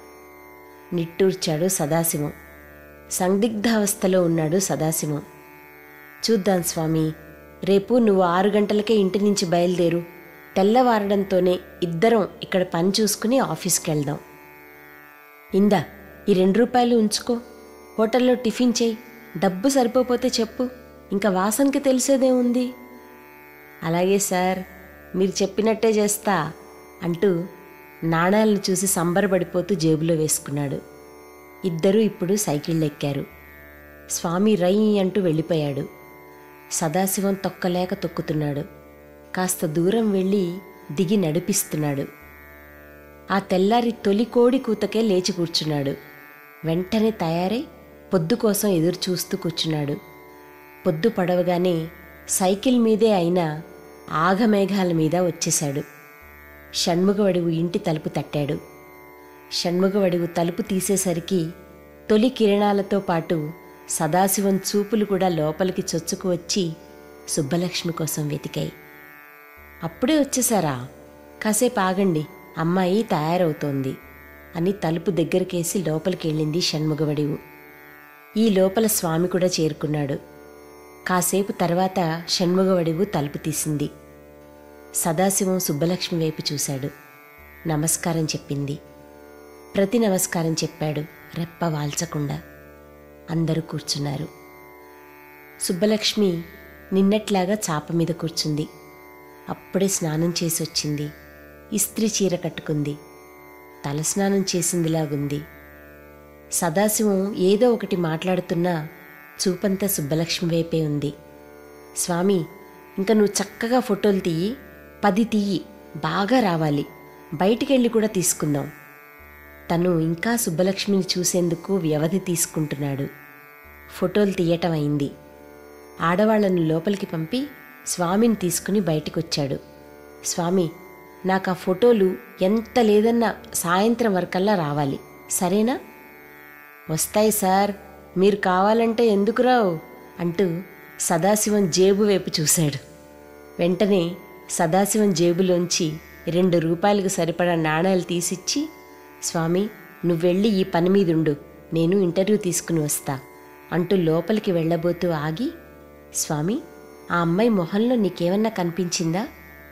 Speaker 1: నిట్టూర్చాడు సదాశివం సందిగ్ధావస్థలో ఉన్నాడు సదాశివం చూద్దాం స్వామి రేపు నువ్వు ఆరు గంటలకే ఇంటి నుంచి బయలుదేరు తెల్లవారడంతోనే ఇద్దరం ఇక్కడ పని చూసుకుని ఆఫీస్కి వెళ్దాం ఇందా ఈ రెండు రూపాయలు ఉంచుకో హోటల్లో టిఫిన్ చేయి డబ్బు సరిపోతే చెప్పు ఇంకా వాసనకి తెలిసేదేముంది అలాగే సార్ మీరు చెప్పినట్టే చేస్తా అంటూ నాణాలను చూసి సంబరపడిపోతూ జేబులో వేసుకున్నాడు ఇద్దరూ ఇప్పుడు సైకిళ్ళు ఎక్కారు స్వామి రై అంటూ వెళ్ళిపోయాడు సదాశివం తొక్కలేక తొక్కుతున్నాడు కాస్త దూరం వెళ్ళి దిగి నడిపిస్తున్నాడు ఆ తెల్లారి తొలి కోడి కూతకే లేచి కూర్చున్నాడు వెంటనే తయారై పొద్దు కోసం ఎదురు చూస్తూ కూర్చున్నాడు పొద్దు పడవగానే సైకిల్ మీదే అయినా ఆగమేఘాల మీద వచ్చేశాడు షణ్ముగవడివు ఇంటి తలుపు తట్టాడు షణ్ముగవడివు తలుపు తీసేసరికి తొలి కిరణాలతో పాటు సదాశివం చూపులు కూడా లోపలికి చొచ్చుకు వచ్చి సుబ్బలక్ష్మి కోసం వెతికాయి అప్పుడే వచ్చేసారా కాసేపు ఆగండి అమ్మాయి తయారవుతోంది అని తలుపు దగ్గరికేసి లోపలికి వెళ్ళింది షణ్ముగవడివు ఈ లోపల స్వామి కూడా చేరుకున్నాడు కాసేపు తర్వాత షణ్ముగవడివు తలుపు తీసింది సదాశివం సుబ్బలక్ష్మి వైపు చూశాడు నమస్కారం చెప్పింది ప్రతి నమస్కారం చెప్పాడు రెప్ప వాల్చకుండా అందరూ కూర్చున్నారు సుబ్బలక్ష్మి నిన్నట్లాగా చాప మీద కూర్చుంది అప్పుడే స్నానం చేసి వచ్చింది ఇస్త్రీ చీర కట్టుకుంది తలస్నానం చేసిందిలాగుంది సదాశివం ఏదో ఒకటి మాట్లాడుతున్నా చూపంతా సుబ్బలక్ష్మి వైపే ఉంది స్వామి ఇంక నువ్వు చక్కగా ఫోటోలు తీయి పది తీయి బాగా రావాలి బయటికెళ్ళి కూడా తీసుకుందాం తను ఇంకా సుబ్బలక్ష్మిని చూసేందుకు వ్యవధి తీసుకుంటున్నాడు ఫోటోలు తీయటం అయింది ఆడవాళ్లను లోపలికి పంపి స్వామిని తీసుకుని బయటికొచ్చాడు స్వామి నాకు ఆ ఫోటోలు ఎంత లేదన్నా సాయంత్రం వరకల్లా రావాలి సరేనా వస్తాయి సార్ మీరు కావాలంటే ఎందుకు రావు అంటూ సదాశివం జేబు వైపు చూశాడు వెంటనే సదాశివం జేబులోంచి రెండు రూపాయలకు సరిపడా నాణాలు తీసిచ్చి స్వామి నువ్వెళ్ళి ఈ పని మీదుండు నేను ఇంటర్వ్యూ తీసుకుని వస్తా అంటూ లోపలికి వెళ్ళబోతూ ఆగి స్వామి ఆ అమ్మాయి మొహంలో నీకేమన్నా కనిపించిందా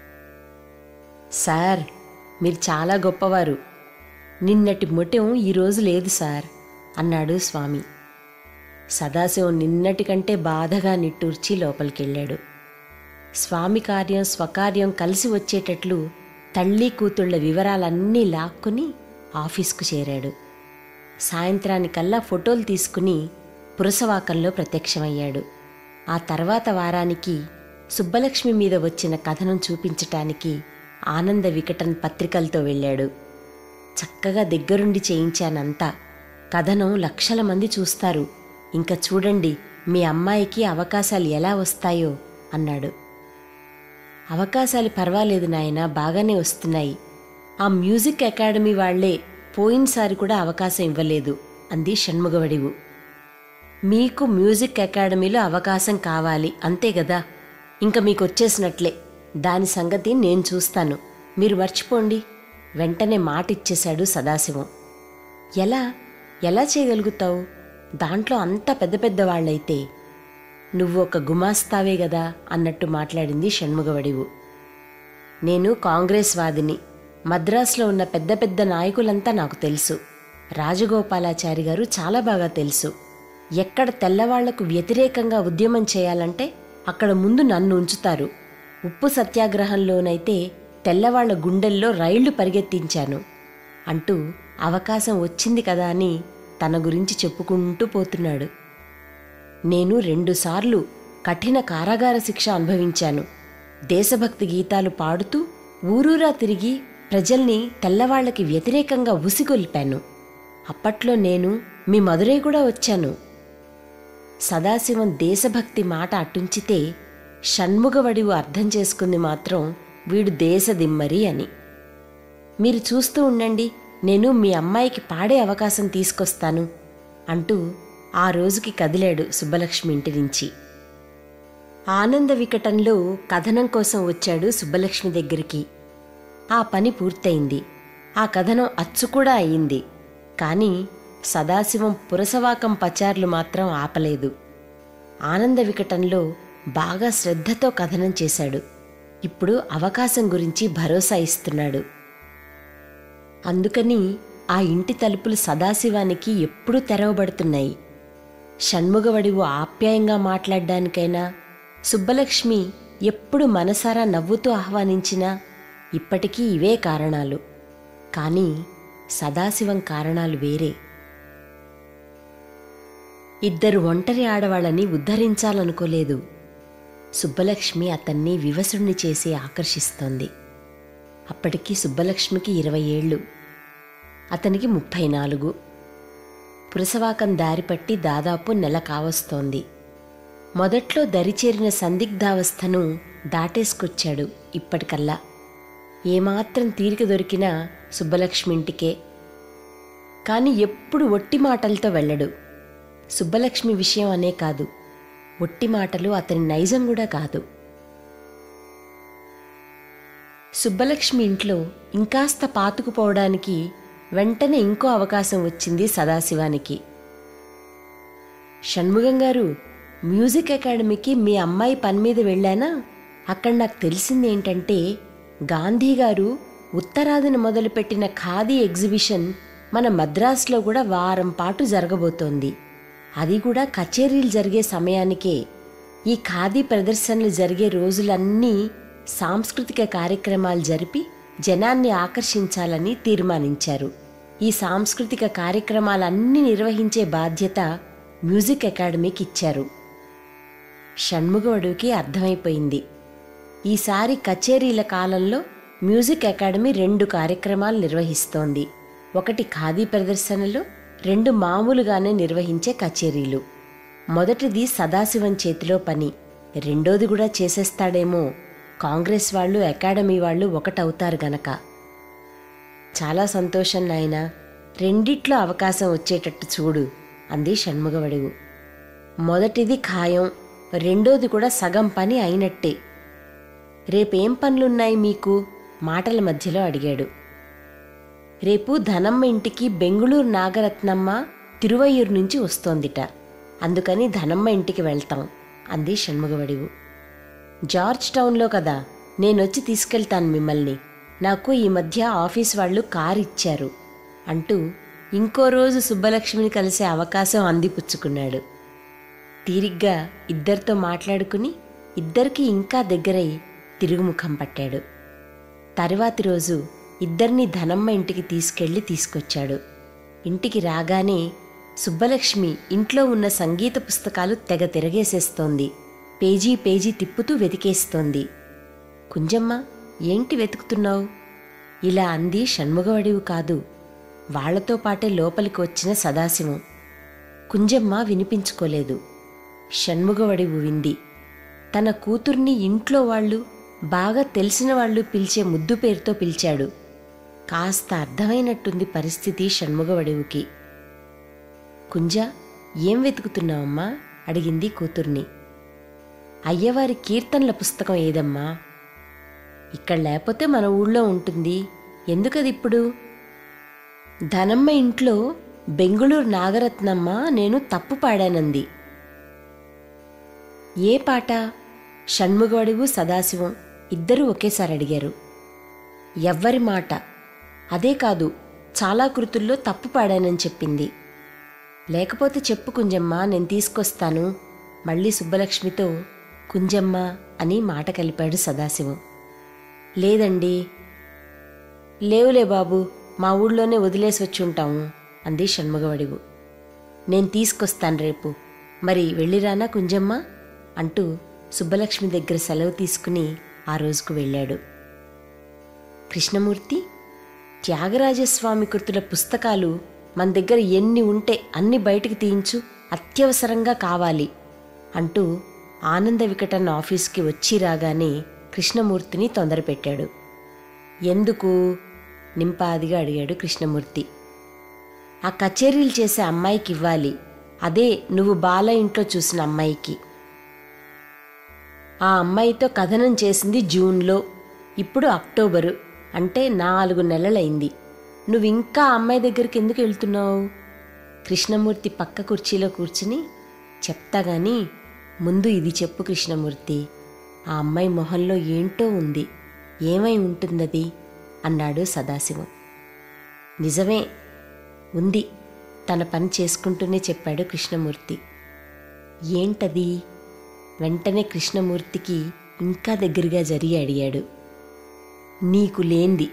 Speaker 1: సార్ మీరు చాలా గొప్పవారు నిన్నటి మొటం ఈరోజు లేదు సార్ అన్నాడు స్వామి సదాశివం నిన్నటి కంటే బాధగా నిట్టూర్చి లోపలికెళ్ళాడు స్వామి కార్యం స్వకార్యం కలిసి వచ్చేటట్లు తల్లి కూతుళ్ల వివరాలన్నీ లాక్కుని ఆఫీస్కు చేరాడు సాయంత్రానికల్లా ఫోటోలు తీసుకుని పురసవాకంలో ప్రత్యక్షమయ్యాడు ఆ తర్వాత వారానికి సుబ్బలక్ష్మి మీద వచ్చిన కథనం చూపించటానికి ఆనంద వికటన్ పత్రికలతో వెళ్ళాడు చక్కగా దగ్గరుండి చేయించానంతా కథనం లక్షల మంది చూస్తారు ఇంకా చూడండి మీ అమ్మాయికి అవకాశాలు ఎలా వస్తాయో అన్నాడు అవకాశాలు పర్వాలేదు నాయనా బాగానే వస్తున్నాయి ఆ మ్యూజిక్ అకాడమీ వాళ్లే పోయినసారి కూడా అవకాశం ఇవ్వలేదు అంది షణ్ముగవడివు మీకు మ్యూజిక్ అకాడమీలో అవకాశం కావాలి అంతే గదా ఇంక మీకు వచ్చేసినట్లే దాని సంగతి నేను చూస్తాను మీరు మర్చిపోండి వెంటనే మాట ఇచ్చేశాడు సదాశివం ఎలా ఎలా చేయగలుగుతావు దాంట్లో అంత పెద్ద పెద్ద వాళ్ళైతే నువ్వు ఒక గుమాస్తావే గదా అన్నట్టు మాట్లాడింది షణ్ముగవడివు నేను కాంగ్రెస్ వాదిని మద్రాసులో ఉన్న పెద్ద పెద్ద నాయకులంతా నాకు తెలుసు రాజగోపాలాచారి గారు చాలా బాగా తెలుసు ఎక్కడ తెల్లవాళ్లకు వ్యతిరేకంగా ఉద్యమం చేయాలంటే అక్కడ ముందు నన్ను ఉంచుతారు ఉప్పు సత్యాగ్రహంలోనైతే తెల్లవాళ్ల గుండెల్లో రైళ్లు పరిగెత్తించాను అంటూ అవకాశం వచ్చింది కదా అని తన గురించి చెప్పుకుంటూ పోతున్నాడు నేను రెండుసార్లు కఠిన కారాగార శిక్ష అనుభవించాను దేశభక్తి గీతాలు పాడుతూ ఊరూరా తిరిగి ప్రజల్ని తెల్లవాళ్లకి వ్యతిరేకంగా ఉసిగొల్పాను అప్పట్లో నేను మీ మదురై కూడా వచ్చాను సదాశివం దేశభక్తి మాట అటుంచితే షణ్ముగవడివు అర్థం చేసుకుంది మాత్రం వీడు దేశదిమ్మరి అని మీరు చూస్తూ ఉండండి నేను మీ అమ్మాయికి పాడే అవకాశం తీసుకొస్తాను అంటూ ఆ రోజుకి కదిలాడు సుబ్బలక్ష్మి ఇంటి నుంచి ఆనంద వికటంలో కథనం కోసం వచ్చాడు సుబ్బలక్ష్మి దగ్గరికి ఆ పని పూర్తయింది ఆ కథనం అచ్చు కూడా అయింది కానీ సదాశివం పురసవాకం పచార్లు మాత్రం ఆపలేదు ఆనంద వికటంలో బాగా శ్రద్ధతో కథనం చేశాడు ఇప్పుడు అవకాశం గురించి భరోసా ఇస్తున్నాడు అందుకని ఆ ఇంటి తలుపులు సదాశివానికి ఎప్పుడూ తెరవబడుతున్నాయి షణ్ముగవడివు ఆప్యాయంగా మాట్లాడ్డానికైనా సుబ్బలక్ష్మి ఎప్పుడు మనసారా నవ్వుతూ ఆహ్వానించినా ఇప్పటికీ ఇవే కారణాలు కానీ సదాశివం కారణాలు వేరే ఇద్దరు ఒంటరి ఆడవాళ్ళని ఉద్ధరించాలనుకోలేదు సుబ్బలక్ష్మి అతన్ని వివసుణ్ణి చేసి ఆకర్షిస్తోంది అప్పటికి సుబ్బలక్ష్మికి ఇరవై ఏళ్ళు అతనికి ముప్పై నాలుగు పురసవాకం దారిపట్టి దాదాపు నెల కావస్తోంది మొదట్లో దరిచేరిన సందిగ్ధావస్థను దాటేసుకొచ్చాడు ఇప్పటికల్లా ఏమాత్రం తీరిక దొరికినా సుబ్బలక్ష్మి ఇంటికే కాని ఎప్పుడు ఒట్టి మాటలతో వెళ్ళడు సుబ్బలక్ష్మి విషయం అనే కాదు ఒట్టి మాటలు అతని నైజం కూడా కాదు సుబ్బలక్ష్మి ఇంట్లో ఇంకాస్త పాతుకుపోవడానికి వెంటనే ఇంకో అవకాశం వచ్చింది సదాశివానికి షణ్ముగం గారు మ్యూజిక్ అకాడమీకి మీ అమ్మాయి పని మీద వెళ్ళానా అక్కడ నాకు తెలిసింది ఏంటంటే గాంధీ గారు ఉత్తరాదిన మొదలుపెట్టిన ఖాదీ ఎగ్జిబిషన్ మన మద్రాసులో కూడా వారం పాటు జరగబోతోంది అది కూడా కచేరీలు జరిగే సమయానికే ఈ ఖాదీ ప్రదర్శనలు జరిగే రోజులన్నీ సాంస్కృతిక కార్యక్రమాలు జరిపి జనాన్ని ఆకర్షించాలని తీర్మానించారు ఈ సాంస్కృతిక కార్యక్రమాలన్నీ నిర్వహించే బాధ్యత మ్యూజిక్ అకాడమీకి ఇచ్చారు షణ్ముగవడుకి అర్థమైపోయింది ఈసారి కచేరీల కాలంలో మ్యూజిక్ అకాడమీ రెండు కార్యక్రమాలు నిర్వహిస్తోంది ఒకటి ఖాదీ ప్రదర్శనలు రెండు మామూలుగానే నిర్వహించే కచేరీలు మొదటిది సదాశివం చేతిలో పని రెండోది కూడా చేసేస్తాడేమో కాంగ్రెస్ వాళ్ళు అకాడమీ వాళ్ళు ఒకటవుతారు గనక చాలా సంతోషం నాయనా రెండిట్లో అవకాశం వచ్చేటట్టు చూడు అంది షణ్ముగవడుగు మొదటిది ఖాయం రెండోది కూడా సగం పని అయినట్టే రేపేం పనులున్నాయి మీకు మాటల మధ్యలో అడిగాడు రేపు ధనమ్మ ఇంటికి బెంగుళూరు నాగరత్నమ్మ తిరువయ్యూరు నుంచి వస్తోందిట అందుకని ధనమ్మ ఇంటికి వెళ్తాం అంది షణ్ముగవడివు జార్జ్ టౌన్లో కదా నేనొచ్చి తీసుకెళ్తాను మిమ్మల్ని నాకు ఈ మధ్య ఆఫీస్ వాళ్ళు కారు ఇచ్చారు అంటూ ఇంకో రోజు సుబ్బలక్ష్మిని కలిసే అవకాశం అందిపుచ్చుకున్నాడు తీరిగ్గా ఇద్దరితో మాట్లాడుకుని ఇద్దరికి ఇంకా దగ్గరై తిరుగుముఖం పట్టాడు తరువాతి రోజు ఇద్దరిని ధనమ్మ ఇంటికి తీసుకెళ్లి తీసుకొచ్చాడు ఇంటికి రాగానే సుబ్బలక్ష్మి ఇంట్లో ఉన్న సంగీత పుస్తకాలు తెగ తిరగేసేస్తోంది పేజీ పేజీ తిప్పుతూ వెతికేస్తోంది కుంజమ్మ ఏంటి వెతుకుతున్నావు ఇలా అంది షణ్ముగవడివు కాదు వాళ్లతో పాటే లోపలికి వచ్చిన సదాశివం కుంజమ్మ వినిపించుకోలేదు షణ్ముగవడివు వింది తన కూతుర్ని ఇంట్లో వాళ్ళు బాగా తెలిసిన వాళ్ళు పిలిచే ముద్దు పేరుతో పిలిచాడు కాస్త అర్థమైనట్టుంది పరిస్థితి షణ్ముగవడివుకి కుంజ ఏం వెతుకుతున్నావమ్మా అడిగింది కూతుర్ని అయ్యవారి కీర్తనల పుస్తకం ఏదమ్మా ఇక్కడ లేకపోతే మన ఊళ్ళో ఉంటుంది ఎందుకది ఇప్పుడు ధనమ్మ ఇంట్లో బెంగుళూరు నాగరత్నమ్మ నేను తప్పు పాడానంది ఏ పాట షణ్ముగవడివు సదాశివం ఇద్దరూ ఒకేసారి అడిగారు ఎవ్వరి మాట అదే కాదు చాలా కృతుల్లో తప్పు పాడానని చెప్పింది లేకపోతే చెప్పు కుంజమ్మ నేను తీసుకొస్తాను మళ్ళీ సుబ్బలక్ష్మితో కుంజమ్మ అని మాట కలిపాడు సదాశివం లేదండి లేవులే బాబు మా ఊళ్ళోనే వదిలేసి వచ్చి ఉంటాము అంది షణ్ముగవడివు నేను తీసుకొస్తాను రేపు మరి వెళ్ళిరానా కుంజమ్మ అంటూ సుబ్బలక్ష్మి దగ్గర సెలవు తీసుకుని ఆ రోజుకు వెళ్ళాడు కృష్ణమూర్తి త్యాగరాజస్వామి కృతుల పుస్తకాలు మన దగ్గర ఎన్ని ఉంటే అన్ని బయటికి తీయించు అత్యవసరంగా కావాలి అంటూ ఆనంద వికటన్ ఆఫీస్కి వచ్చి రాగానే కృష్ణమూర్తిని తొందరపెట్టాడు ఎందుకు నింపాదిగా అడిగాడు కృష్ణమూర్తి ఆ కచేరీలు చేసే అమ్మాయికి ఇవ్వాలి అదే నువ్వు బాల ఇంట్లో చూసిన అమ్మాయికి ఆ అమ్మాయితో కథనం చేసింది జూన్లో ఇప్పుడు అక్టోబరు అంటే నాలుగు నెలలైంది నువ్వు ఇంకా ఆ అమ్మాయి దగ్గరికి ఎందుకు వెళ్తున్నావు కృష్ణమూర్తి పక్క కుర్చీలో కూర్చుని చెప్తా గాని ముందు ఇది చెప్పు కృష్ణమూర్తి ఆ అమ్మాయి మొహంలో ఏంటో ఉంది ఏమై ఉంటుందది అన్నాడు సదాశివం నిజమే ఉంది తన పని చేసుకుంటూనే చెప్పాడు కృష్ణమూర్తి ఏంటది వెంటనే కృష్ణమూర్తికి ఇంకా దగ్గరగా జరిగి అడిగాడు నీకు లేంది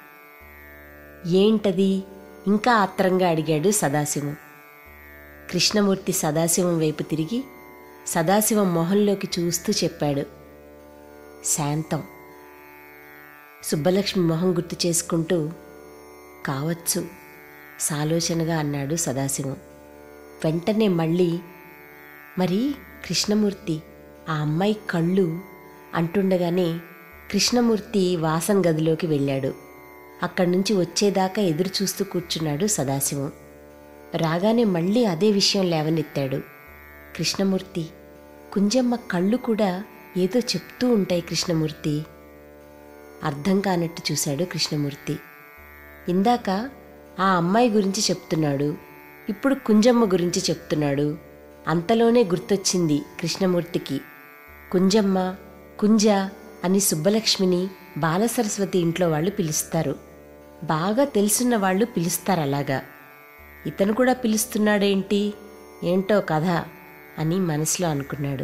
Speaker 1: ఏంటది ఇంకా ఆత్రంగా అడిగాడు సదాశివం కృష్ణమూర్తి సదాశివం వైపు తిరిగి సదాశివం మొహంలోకి చూస్తూ చెప్పాడు శాంతం సుబ్బలక్ష్మి మొహం గుర్తు చేసుకుంటూ కావచ్చు సాలోచనగా అన్నాడు సదాశివం వెంటనే మళ్ళీ మరి కృష్ణమూర్తి ఆ అమ్మాయి కళ్ళు అంటుండగానే కృష్ణమూర్తి వాసం గదిలోకి వెళ్ళాడు అక్కడి నుంచి వచ్చేదాకా ఎదురు చూస్తూ కూర్చున్నాడు సదాశివం రాగానే మళ్ళీ అదే విషయం లేవనెత్తాడు కృష్ణమూర్తి కుంజమ్మ కళ్ళు కూడా ఏదో చెప్తూ ఉంటాయి కృష్ణమూర్తి అర్థం కానట్టు చూశాడు కృష్ణమూర్తి ఇందాక ఆ అమ్మాయి గురించి చెప్తున్నాడు ఇప్పుడు కుంజమ్మ గురించి చెప్తున్నాడు అంతలోనే గుర్తొచ్చింది కృష్ణమూర్తికి కుంజమ్మ కుంజ అని సుబ్బలక్ష్మిని బాలసరస్వతి ఇంట్లో వాళ్ళు పిలుస్తారు బాగా తెలుసున్న వాళ్ళు పిలుస్తారు అలాగా ఇతను కూడా పిలుస్తున్నాడేంటి ఏంటో కథ అని మనసులో అనుకున్నాడు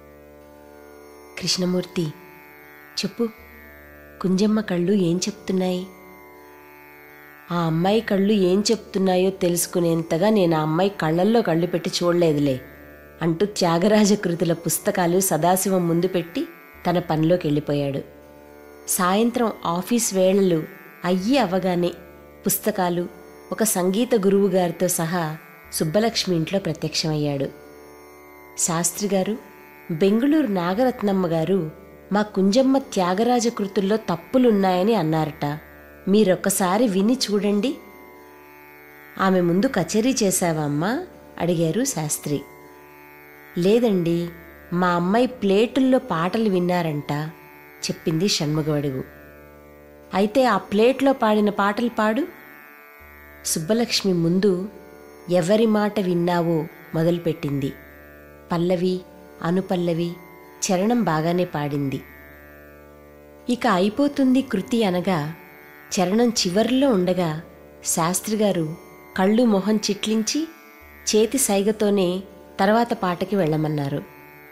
Speaker 1: కృష్ణమూర్తి చెప్పు కుంజమ్మ కళ్ళు ఏం చెప్తున్నాయి ఆ అమ్మాయి కళ్ళు ఏం చెప్తున్నాయో తెలుసుకునేంతగా నేను ఆ అమ్మాయి కళ్ళల్లో కళ్ళు పెట్టి చూడలేదులే అంటూ త్యాగరాజ కృతుల పుస్తకాలు సదాశివం ముందు పెట్టి తన పనిలోకి వెళ్ళిపోయాడు సాయంత్రం ఆఫీస్ వేళలు అయ్యి అవగానే పుస్తకాలు ఒక సంగీత గురువు గారితో సహా సుబ్బలక్ష్మి ఇంట్లో ప్రత్యక్షమయ్యాడు శాస్త్రి గారు బెంగుళూరు నాగరత్నమ్మ గారు మా కుంజమ్మ త్యాగరాజ కృతుల్లో తప్పులున్నాయని అన్నారట మీరొక్కసారి విని చూడండి ఆమె ముందు కచేరీ చేశావా అమ్మా అడిగారు శాస్త్రి లేదండి మా అమ్మాయి ప్లేటుల్లో పాటలు విన్నారంట చెప్పింది షణ్ముగవడుగు అయితే ఆ ప్లేట్లో పాడిన పాటలు పాడు సుబ్బలక్ష్మి ముందు ఎవరి మాట విన్నావో మొదలుపెట్టింది పల్లవి అనుపల్లవి చరణం బాగానే పాడింది ఇక అయిపోతుంది కృతి అనగా చరణం చివర్లో ఉండగా శాస్త్రిగారు కళ్ళు మొహం చిట్లించి చేతి సైగతోనే తర్వాత పాటకి వెళ్ళమన్నారు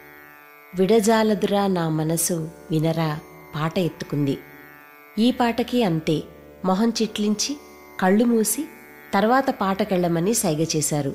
Speaker 1: విడజాలదురా నా మనసు వినరా పాట ఎత్తుకుంది ఈ పాటకి అంతే మొహం చిట్లించి కళ్ళు మూసి తర్వాత పాటకెళ్ళమని సైగ చేశారు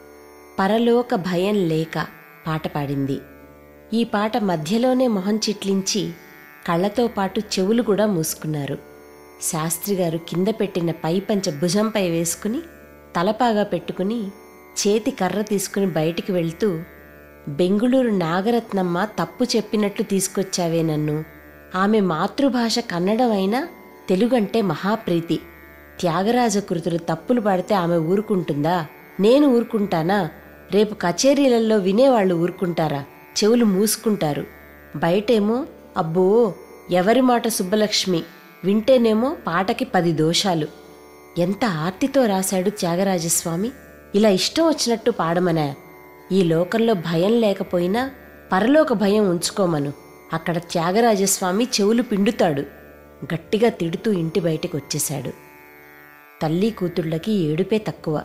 Speaker 1: పరలోక భయం లేక పాట పాడింది ఈ పాట మధ్యలోనే మొహం చిట్లించి కళ్ళతో పాటు చెవులు కూడా మూసుకున్నారు శాస్త్రిగారు కింద పెట్టిన పై పంచ భుజంపై వేసుకుని తలపాగా పెట్టుకుని చేతి కర్ర తీసుకుని బయటికి వెళ్తూ బెంగుళూరు నాగరత్నమ్మ తప్పు చెప్పినట్లు తీసుకొచ్చావే నన్ను ఆమె మాతృభాష కన్నడం అయినా తెలుగంటే మహాప్రీతి త్యాగరాజ కృతులు తప్పులు పాడితే ఆమె ఊరుకుంటుందా నేను ఊరుకుంటానా రేపు కచేరీలలో వినేవాళ్ళు ఊరుకుంటారా చెవులు మూసుకుంటారు బయటేమో అబ్బో ఎవరి మాట సుబ్బలక్ష్మి వింటేనేమో పాటకి పది దోషాలు ఎంత ఆర్తితో రాశాడు త్యాగరాజస్వామి ఇలా ఇష్టం వచ్చినట్టు పాడమనా ఈ లోకంలో భయం లేకపోయినా పరలోక భయం ఉంచుకోమను అక్కడ త్యాగరాజస్వామి చెవులు పిండుతాడు గట్టిగా తిడుతూ ఇంటి బయటికి వచ్చేశాడు తల్లి కూతుళ్ళకి ఏడుపే తక్కువ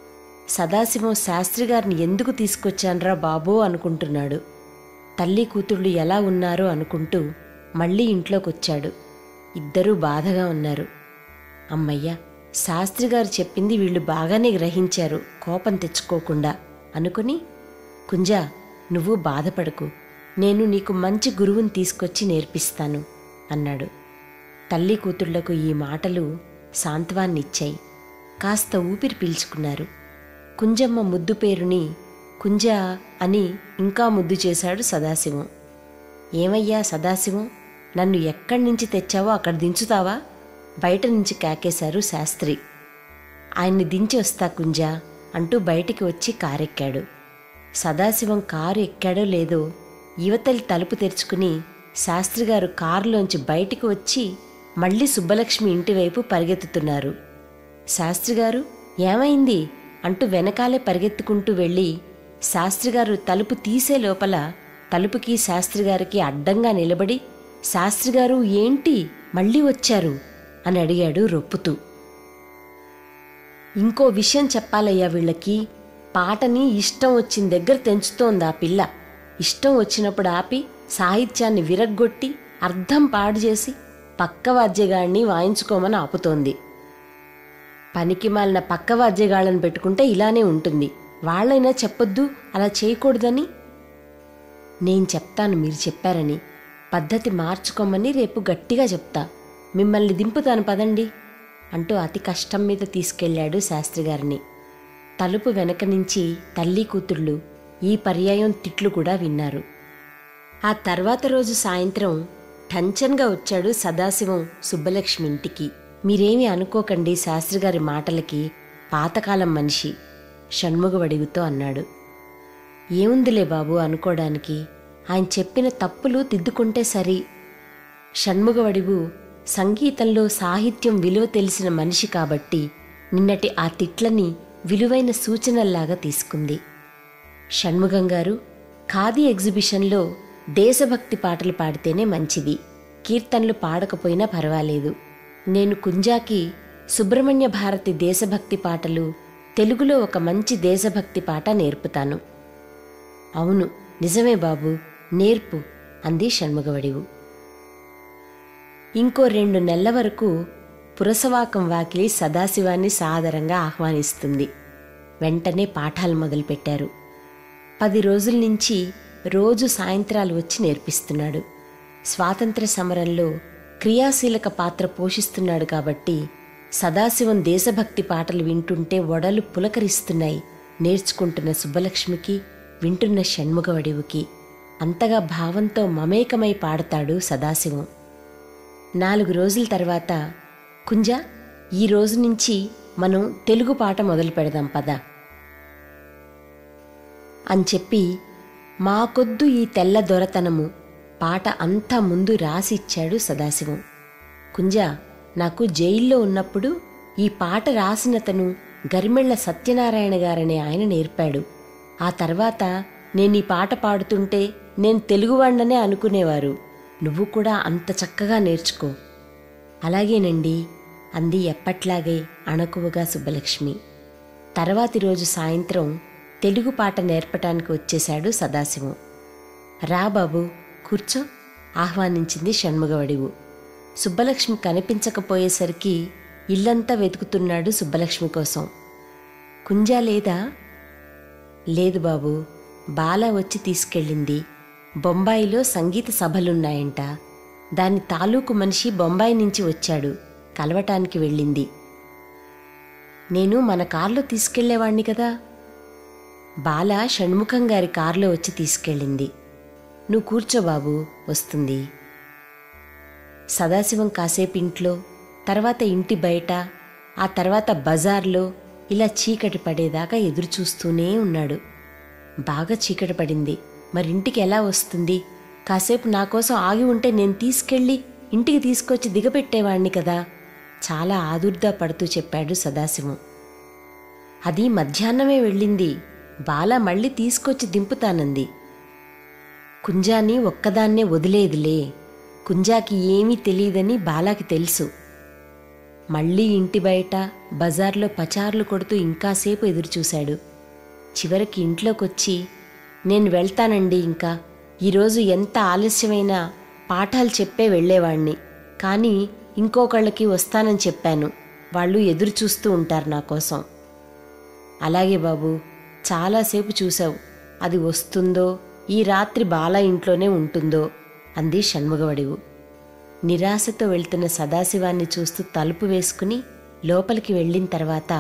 Speaker 1: సదాశివం శాస్త్రి గారిని ఎందుకు తీసుకొచ్చాన్రా బాబో అనుకుంటున్నాడు తల్లి కూతుళ్ళు ఎలా ఉన్నారో అనుకుంటూ మళ్ళీ ఇంట్లోకొచ్చాడు ఇద్దరూ బాధగా ఉన్నారు అమ్మయ్య శాస్త్రి గారు చెప్పింది వీళ్ళు బాగానే గ్రహించారు కోపం తెచ్చుకోకుండా అనుకుని కుంజా నువ్వు బాధపడకు నేను నీకు మంచి గురువుని తీసుకొచ్చి నేర్పిస్తాను అన్నాడు తల్లి కూతుళ్లకు ఈ మాటలు సాంత్వాన్నిచ్చాయి కాస్త ఊపిరి పీల్చుకున్నారు కుంజమ్మ ముద్దు పేరుని కుంజ అని ఇంకా ముద్దు చేశాడు సదాశివం ఏమయ్యా సదాశివం నన్ను ఎక్కడి నుంచి తెచ్చావో అక్కడ దించుతావా బయట నుంచి కాకేశారు శాస్త్రి ఆయన్ని దించి వస్తా కుంజా అంటూ బయటికి వచ్చి కారెక్కాడు సదాశివం కారు ఎక్కాడో లేదో యువతలి తలుపు తెరుచుకుని శాస్త్రిగారు కారులోంచి బయటికి వచ్చి మళ్ళీ సుబ్బలక్ష్మి ఇంటివైపు పరిగెత్తుతున్నారు శాస్త్రిగారు ఏమైంది అంటూ వెనకాలే పరిగెత్తుకుంటూ వెళ్ళి శాస్త్రిగారు తలుపు తీసే లోపల తలుపుకి శాస్త్రిగారికి అడ్డంగా నిలబడి శాస్త్రిగారు ఏంటి మళ్ళీ వచ్చారు అని అడిగాడు రొప్పుతూ ఇంకో విషయం చెప్పాలయ్యా వీళ్ళకి పాటని ఇష్టం వచ్చిన దగ్గర తెంచుతోంది ఆ పిల్ల ఇష్టం వచ్చినప్పుడు ఆపి సాహిత్యాన్ని విరగ్గొట్టి అర్థం పాడు చేసి పక్క వాద్యగాడిని వాయించుకోమని ఆపుతోంది పనికి మాలిన పక్క వాద్యగాళ్ళని పెట్టుకుంటే ఇలానే ఉంటుంది వాళ్ళైనా చెప్పొద్దు అలా చేయకూడదని నేను చెప్తాను మీరు చెప్పారని పద్ధతి మార్చుకోమని రేపు గట్టిగా చెప్తా మిమ్మల్ని దింపుతాను పదండి అంటూ అతి కష్టం మీద తీసుకెళ్ళాడు శాస్త్రిగారిని తలుపు వెనక నుంచి తల్లి కూతుళ్ళు ఈ పర్యాయం తిట్లు కూడా విన్నారు ఆ తర్వాత రోజు సాయంత్రం టంచన్గా వచ్చాడు సదాశివం సుబ్బలక్ష్మి ఇంటికి మీరేమీ అనుకోకండి శాస్త్రిగారి మాటలకి పాతకాలం మనిషి షణ్ముగవడిగుతో అన్నాడు ఏముందిలే బాబు అనుకోవడానికి ఆయన చెప్పిన తప్పులు దిద్దుకుంటే సరి షణ్ముగవడివు సంగీతంలో సాహిత్యం విలువ తెలిసిన మనిషి కాబట్టి నిన్నటి ఆ తిట్లని విలువైన సూచనల్లాగా తీసుకుంది షణ్ముగం గారు ఖాదీ ఎగ్జిబిషన్లో దేశభక్తి పాటలు పాడితేనే మంచిది కీర్తనలు పాడకపోయినా పర్వాలేదు నేను కుంజాకి సుబ్రహ్మణ్య భారతి దేశభక్తి పాటలు తెలుగులో ఒక మంచి దేశభక్తి పాట నేర్పుతాను అవును నిజమే బాబు నేర్పు అంది షణ్ముగవడివు ఇంకో రెండు నెలల వరకు పురసవాకం వాకిలి సదాశివాన్ని సాదరంగా ఆహ్వానిస్తుంది వెంటనే పాఠాలు మొదలుపెట్టారు పది రోజుల నుంచి రోజు సాయంత్రాలు వచ్చి నేర్పిస్తున్నాడు స్వాతంత్ర సమరంలో క్రియాశీలక పాత్ర పోషిస్తున్నాడు కాబట్టి సదాశివం దేశభక్తి పాటలు వింటుంటే వడలు పులకరిస్తున్నాయి నేర్చుకుంటున్న సుబ్బలక్ష్మికి వింటున్న షణ్ముగవడివుకి అంతగా భావంతో మమేకమై పాడతాడు సదాశివం నాలుగు రోజుల తర్వాత కుంజ ఈ రోజు నుంచి మనం తెలుగు పాట మొదలు పెడదాం పద అని చెప్పి మాకొద్దు ఈ తెల్ల దొరతనము పాట అంతా ముందు రాసిచ్చాడు సదాశివం కుంజ నాకు జైల్లో ఉన్నప్పుడు ఈ పాట రాసినతను గరిమెళ్ల సత్యనారాయణ గారనే ఆయన నేర్పాడు ఆ తర్వాత నేను ఈ పాట పాడుతుంటే నేను తెలుగువాణ్ణనే అనుకునేవారు నువ్వు కూడా అంత చక్కగా నేర్చుకో అలాగేనండి అంది ఎప్పట్లాగే అణకువగా సుబ్బలక్ష్మి తర్వాతి రోజు సాయంత్రం తెలుగు పాట నేర్పటానికి వచ్చేశాడు సదాశివం రా బాబు కూర్చో ఆహ్వానించింది షణ్ముగవడివు సుబ్బలక్ష్మి కనిపించకపోయేసరికి ఇల్లంతా వెతుకుతున్నాడు సుబ్బలక్ష్మి కోసం కుంజా లేదా లేదు బాబు బాల వచ్చి తీసుకెళ్ళింది బొంబాయిలో సంగీత సభలున్నాయంట దాని తాలూకు మనిషి బొంబాయి నుంచి వచ్చాడు కలవటానికి వెళ్ళింది నేను మన కారులో తీసుకెళ్లేవాణ్ణి కదా బాల షణ్ముఖం గారి కారులో వచ్చి తీసుకెళ్ళింది నువ్వు కూర్చో బాబు వస్తుంది సదాశివం కాసేపు ఇంట్లో తర్వాత ఇంటి బయట ఆ తర్వాత బజార్లో ఇలా చీకటి పడేదాకా ఎదురు చూస్తూనే ఉన్నాడు బాగా చీకటి పడింది మరి ఇంటికి ఎలా వస్తుంది కాసేపు నా కోసం ఆగి ఉంటే నేను తీసుకెళ్ళి ఇంటికి తీసుకొచ్చి దిగబెట్టేవాణ్ణి కదా చాలా ఆదుర్దా పడుతూ చెప్పాడు సదాశివం అది మధ్యాహ్నమే వెళ్ళింది బాల మళ్ళీ తీసుకొచ్చి దింపుతానంది కుంజాని ఒక్కదాన్నే వదిలేదులే కుంజాకి ఏమీ తెలియదని బాలాకి తెలుసు మళ్ళీ ఇంటి బయట బజార్లో పచార్లు కొడుతూ ఇంకాసేపు ఎదురుచూశాడు చివరికి ఇంట్లోకొచ్చి నేను వెళ్తానండి ఇంకా ఈరోజు ఎంత ఆలస్యమైనా పాఠాలు చెప్పే వెళ్ళేవాణ్ణి కానీ ఇంకొకళ్ళకి వస్తానని చెప్పాను వాళ్ళు ఎదురు చూస్తూ ఉంటారు నా కోసం అలాగే బాబు చాలాసేపు చూశావు అది వస్తుందో ఈ రాత్రి బాల ఇంట్లోనే ఉంటుందో అంది షణ్ముగవడివు నిరాశతో వెళ్తున్న సదాశివాన్ని చూస్తూ తలుపు వేసుకుని లోపలికి వెళ్ళిన తర్వాత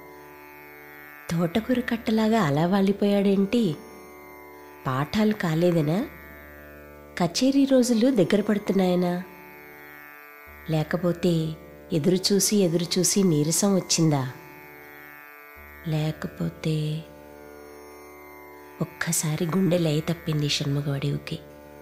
Speaker 1: తోటకూర కట్టలాగా అలా వాలిపోయాడేంటి పాఠాలు కాలేదనా కచేరీ రోజులు దగ్గర పడుతున్నాయనా లేకపోతే ఎదురుచూసి ఎదురుచూసి నీరసం వచ్చిందా లేకపోతే ఒక్కసారి గుండె లయ తప్పింది షణ్ముగవడివుకి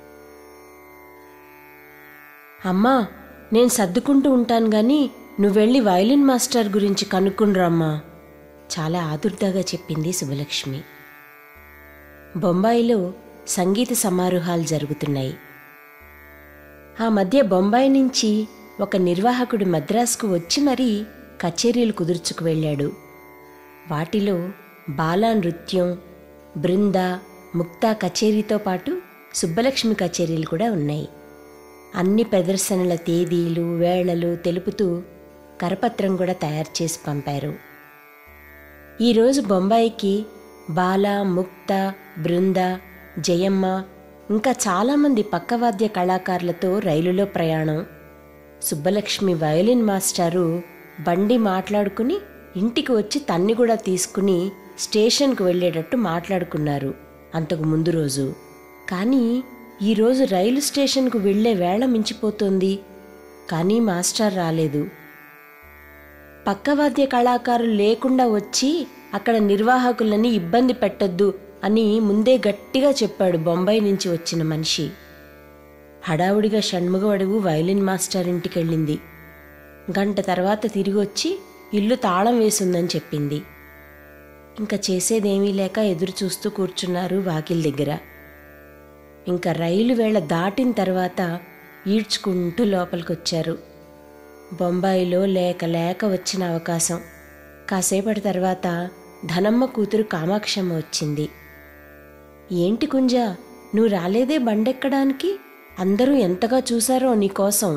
Speaker 1: అమ్మా నేను సర్దుకుంటూ ఉంటాను గాని నువ్వెళ్ళి వయలిన్ మాస్టర్ గురించి కనుక్కుండ్రమ్మా చాలా ఆదుర్దాగా చెప్పింది శుభలక్ష్మి బొంబాయిలో సంగీత సమారోహాలు జరుగుతున్నాయి ఆ మధ్య బొంబాయి నుంచి ఒక నిర్వాహకుడు మద్రాసుకు వచ్చి మరీ కచేరీలు కుదుర్చుకు వెళ్ళాడు వాటిలో బాలా నృత్యం బృంద ముక్తా కచేరీతో పాటు సుబ్బలక్ష్మి కచేరీలు కూడా ఉన్నాయి అన్ని ప్రదర్శనల తేదీలు వేళలు తెలుపుతూ కరపత్రం కూడా తయారు చేసి పంపారు ఈరోజు బొంబాయికి బాల ముక్త బృంద జయమ్మ ఇంకా చాలామంది పక్కవాద్య కళాకారులతో రైలులో ప్రయాణం సుబ్బలక్ష్మి వయోలిన్ మాస్టారు బండి మాట్లాడుకుని ఇంటికి వచ్చి తన్ని కూడా తీసుకుని స్టేషన్కు వెళ్ళేటట్టు మాట్లాడుకున్నారు అంతకు ముందు రోజు కానీ ఈరోజు రైలు స్టేషన్కు వెళ్ళే వేళ మించిపోతోంది కానీ మాస్టర్ రాలేదు పక్కవాద్య కళాకారులు లేకుండా వచ్చి అక్కడ నిర్వాహకులని ఇబ్బంది పెట్టొద్దు అని ముందే గట్టిగా చెప్పాడు బొంబాయి నుంచి వచ్చిన మనిషి హడావుడిగా షణ్ముగవడువు వైలిన్ మాస్టర్ ఇంటికెళ్ళింది గంట తర్వాత తిరిగి వచ్చి ఇల్లు తాళం వేసుందని చెప్పింది ఇంకా చేసేదేమీ లేక ఎదురు చూస్తూ కూర్చున్నారు వాకిల్ దగ్గర ఇంకా రైలు వేళ దాటిన తర్వాత ఈడ్చుకుంటూ లోపలికొచ్చారు బొంబాయిలో లేక లేక వచ్చిన అవకాశం కాసేపటి తర్వాత ధనమ్మ కూతురు కామాక్షమ్మ వచ్చింది ఏంటి కుంజ నువ్వు రాలేదే బండెక్కడానికి అందరూ ఎంతగా చూశారో నీకోసం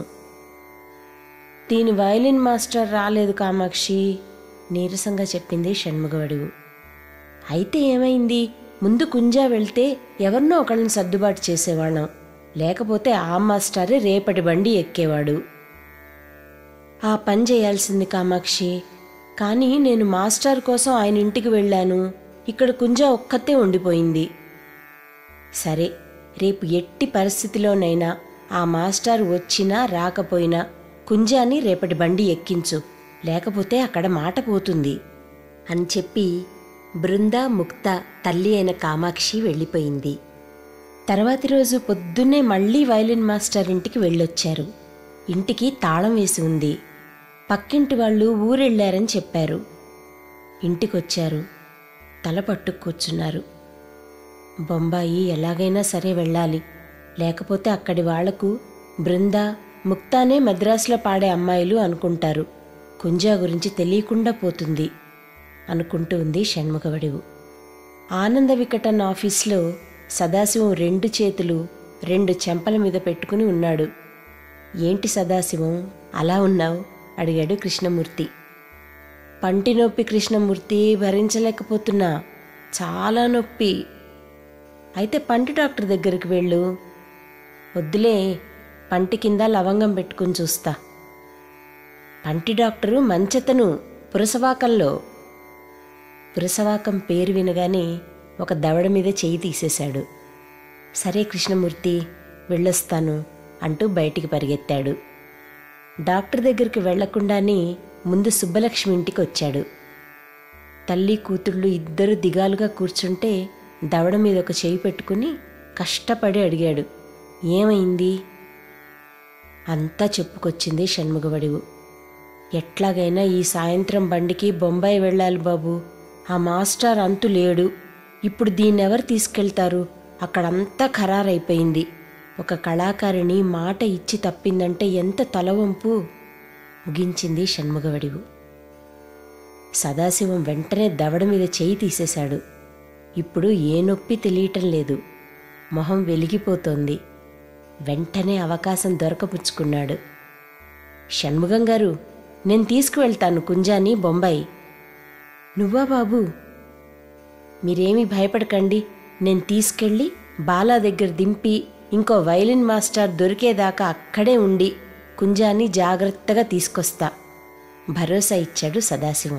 Speaker 1: దీని వయలిన్ మాస్టర్ రాలేదు కామాక్షి నీరసంగా చెప్పింది షణ్ముగవడుగు అయితే ఏమైంది ముందు కుంజా వెళ్తే ఎవరినో ఒకళ్ళని సర్దుబాటు చేసేవాళ్ళం లేకపోతే ఆ మాస్టరే రేపటి బండి ఎక్కేవాడు ఆ పని చేయాల్సింది కామాక్షి కానీ నేను మాస్టర్ కోసం ఆయన ఇంటికి వెళ్ళాను ఇక్కడ కుంజా ఒక్కతే ఉండిపోయింది సరే రేపు ఎట్టి పరిస్థితిలోనైనా ఆ మాస్టర్ వచ్చినా రాకపోయినా కుంజాని రేపటి బండి ఎక్కించు లేకపోతే అక్కడ మాట పోతుంది అని చెప్పి బృంద ముక్త తల్లి అయిన కామాక్షి వెళ్ళిపోయింది తర్వాతి రోజు పొద్దున్నే మళ్ళీ వైలిన్ మాస్టర్ ఇంటికి వెళ్ళొచ్చారు ఇంటికి తాళం వేసి ఉంది పక్కింటి వాళ్ళు ఊరెళ్ళారని చెప్పారు ఇంటికొచ్చారు తల పట్టు కూర్చున్నారు బొంబాయి ఎలాగైనా సరే వెళ్ళాలి లేకపోతే అక్కడి వాళ్లకు బృంద ముక్తానే మద్రాసులో పాడే అమ్మాయిలు అనుకుంటారు కుంజా గురించి తెలియకుండా పోతుంది అనుకుంటూ ఉంది షణ్ముఖవడివు ఆనంద వికటన్ ఆఫీస్లో సదాశివం రెండు చేతులు రెండు చెంపల మీద పెట్టుకుని ఉన్నాడు ఏంటి సదాశివం అలా ఉన్నావు అడిగాడు కృష్ణమూర్తి పంటి నొప్పి కృష్ణమూర్తి భరించలేకపోతున్నా చాలా నొప్పి అయితే పంటి డాక్టర్ దగ్గరికి వెళ్ళు వద్దులే పంటి కింద లవంగం పెట్టుకుని చూస్తా పంటి డాక్టరు మంచెతను పురసవాకంలో పురసవాకం పేరు వినగానే ఒక దవడ మీద చెయ్యి తీసేశాడు సరే కృష్ణమూర్తి వెళ్ళొస్తాను అంటూ బయటికి పరిగెత్తాడు డాక్టర్ దగ్గరికి వెళ్లకుండానే ముందు సుబ్బలక్ష్మి ఇంటికి వచ్చాడు తల్లి కూతుళ్ళు ఇద్దరు దిగాలుగా కూర్చుంటే దవడ మీద ఒక చేయి పెట్టుకుని కష్టపడి అడిగాడు ఏమైంది అంతా చెప్పుకొచ్చింది షణ్ముగవడివు ఎట్లాగైనా ఈ సాయంత్రం బండికి బొంబాయి వెళ్ళాలి బాబు ఆ మాస్టర్ అంతు లేడు ఇప్పుడు దీన్నెవరు తీసుకెళ్తారు అక్కడంతా ఖరారైపోయింది ఒక కళాకారిణి మాట ఇచ్చి తప్పిందంటే ఎంత తలవంపు ముగించింది షణ్ముగవడివు సదాశివం వెంటనే దవడ మీద చేయి తీసేశాడు ఇప్పుడు ఏ నొప్పి తెలియటం లేదు మొహం వెలిగిపోతోంది వెంటనే అవకాశం దొరకపుచ్చుకున్నాడు షణ్ముగం గారు నేను తీసుకువెళ్తాను కుంజాని బొంబాయి నువ్వా బాబు మీరేమీ భయపడకండి నేను తీసుకెళ్ళి బాలా దగ్గర దింపి ఇంకో వైలిన్ మాస్టర్ దొరికేదాకా అక్కడే ఉండి కుంజాని జాగ్రత్తగా తీసుకొస్తా భరోసా ఇచ్చాడు సదాశివం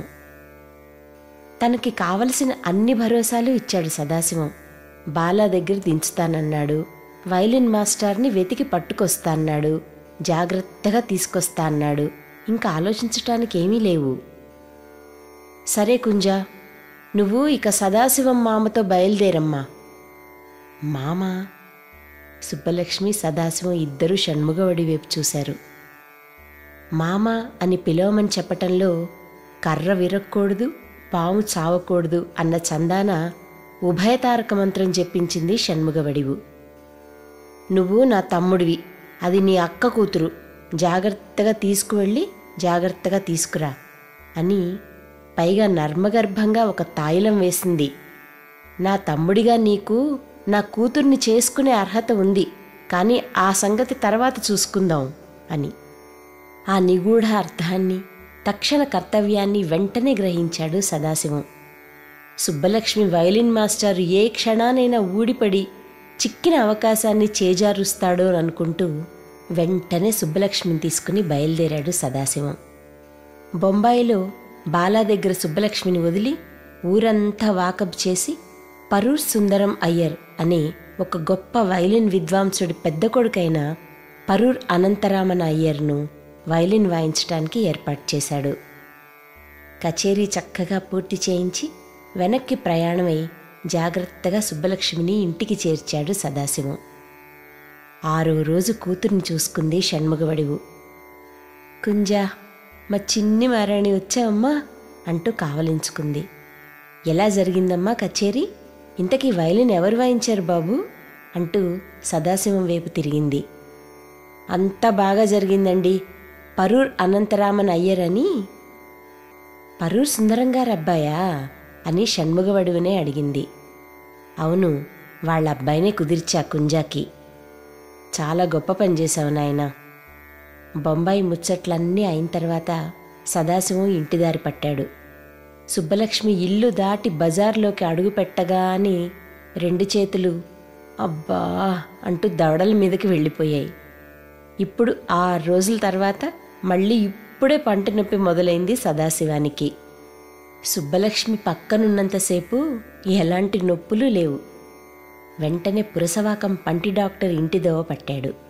Speaker 1: తనకి కావలసిన అన్ని భరోసాలు ఇచ్చాడు సదాశివం బాలా దగ్గర దించుతానన్నాడు వైలిన్ మాస్టర్ని వెతికి పట్టుకొస్తా అన్నాడు జాగ్రత్తగా తీసుకొస్తా అన్నాడు ఇంకా ఆలోచించటానికి ఏమీ లేవు సరే కుంజా నువ్వు ఇక సదాశివం మామతో బయలుదేరమ్మా మామ సుబ్బలక్ష్మి సదాశివం ఇద్దరూ షణ్ముగవడి వైపు చూశారు మామ అని పిలవమని చెప్పటంలో కర్ర విరక్కూడదు పాము చావకూడదు అన్న చందాన ఉభయతారక మంత్రం చెప్పించింది షణ్ముగవడివు నువ్వు నా తమ్ముడివి అది నీ అక్క కూతురు జాగ్రత్తగా తీసుకువెళ్ళి జాగ్రత్తగా తీసుకురా అని పైగా నర్మగర్భంగా ఒక తాయిలం వేసింది నా తమ్ముడిగా నీకు నా కూతుర్ని చేసుకునే అర్హత ఉంది కానీ ఆ సంగతి తర్వాత చూసుకుందాం అని ఆ నిగూఢ అర్థాన్ని తక్షణ కర్తవ్యాన్ని వెంటనే గ్రహించాడు సదాశివం సుబ్బలక్ష్మి వైలిన్ మాస్టర్ ఏ క్షణానైనా ఊడిపడి చిక్కిన అవకాశాన్ని చేజారుస్తాడో అనుకుంటూ వెంటనే సుబ్బలక్ష్మిని తీసుకుని బయలుదేరాడు సదాశివం బొంబాయిలో బాలా దగ్గర సుబ్బలక్ష్మిని వదిలి ఊరంతా వాకప్ చేసి పరూర్ సుందరం అయ్యర్ అనే ఒక గొప్ప వైలిన్ విద్వాంసుడి పెద్ద కొడుకైన పరూర్ అనంతరామన్ అయ్యర్ను వైలిన్ వాయించడానికి ఏర్పాటు చేశాడు కచేరీ చక్కగా పూర్తి చేయించి వెనక్కి ప్రయాణమై జాగ్రత్తగా సుబ్బలక్ష్మిని ఇంటికి చేర్చాడు సదాశివం ఆరో రోజు కూతుర్ని చూసుకుంది షణ్ముగవడివు కుంజా మా చిన్ని మారాణి వచ్చావమ్మా అంటూ కావలించుకుంది ఎలా జరిగిందమ్మా కచేరీ ఇంతకీ వైలిన్ ఎవరు వాయించారు బాబు అంటూ సదాశివం వైపు తిరిగింది అంతా బాగా జరిగిందండి పరూర్ అనంతరామన్ అయ్యర్ అని పరూర్ సుందరం గారు అబ్బాయా అని షణ్ముగవడువనే అడిగింది అవును వాళ్ళ అబ్బాయినే కుదిర్చా కుంజాకి చాలా గొప్ప పని చేశావు నాయనా బొంబాయి ముచ్చట్లన్నీ అయిన తర్వాత సదాశివం ఇంటిదారి పట్టాడు సుబ్బలక్ష్మి ఇల్లు దాటి బజార్లోకి అడుగు పెట్టగాని రెండు చేతులు అబ్బా అంటూ దవడల మీదకి వెళ్ళిపోయాయి ఇప్పుడు ఆరు రోజుల తర్వాత మళ్ళీ ఇప్పుడే పంట నొప్పి మొదలైంది సదాశివానికి సుబ్బలక్ష్మి పక్కనున్నంతసేపు ఎలాంటి నొప్పులు లేవు వెంటనే పురసవాకం పంటి డాక్టర్ ఇంటి దోవ పట్టాడు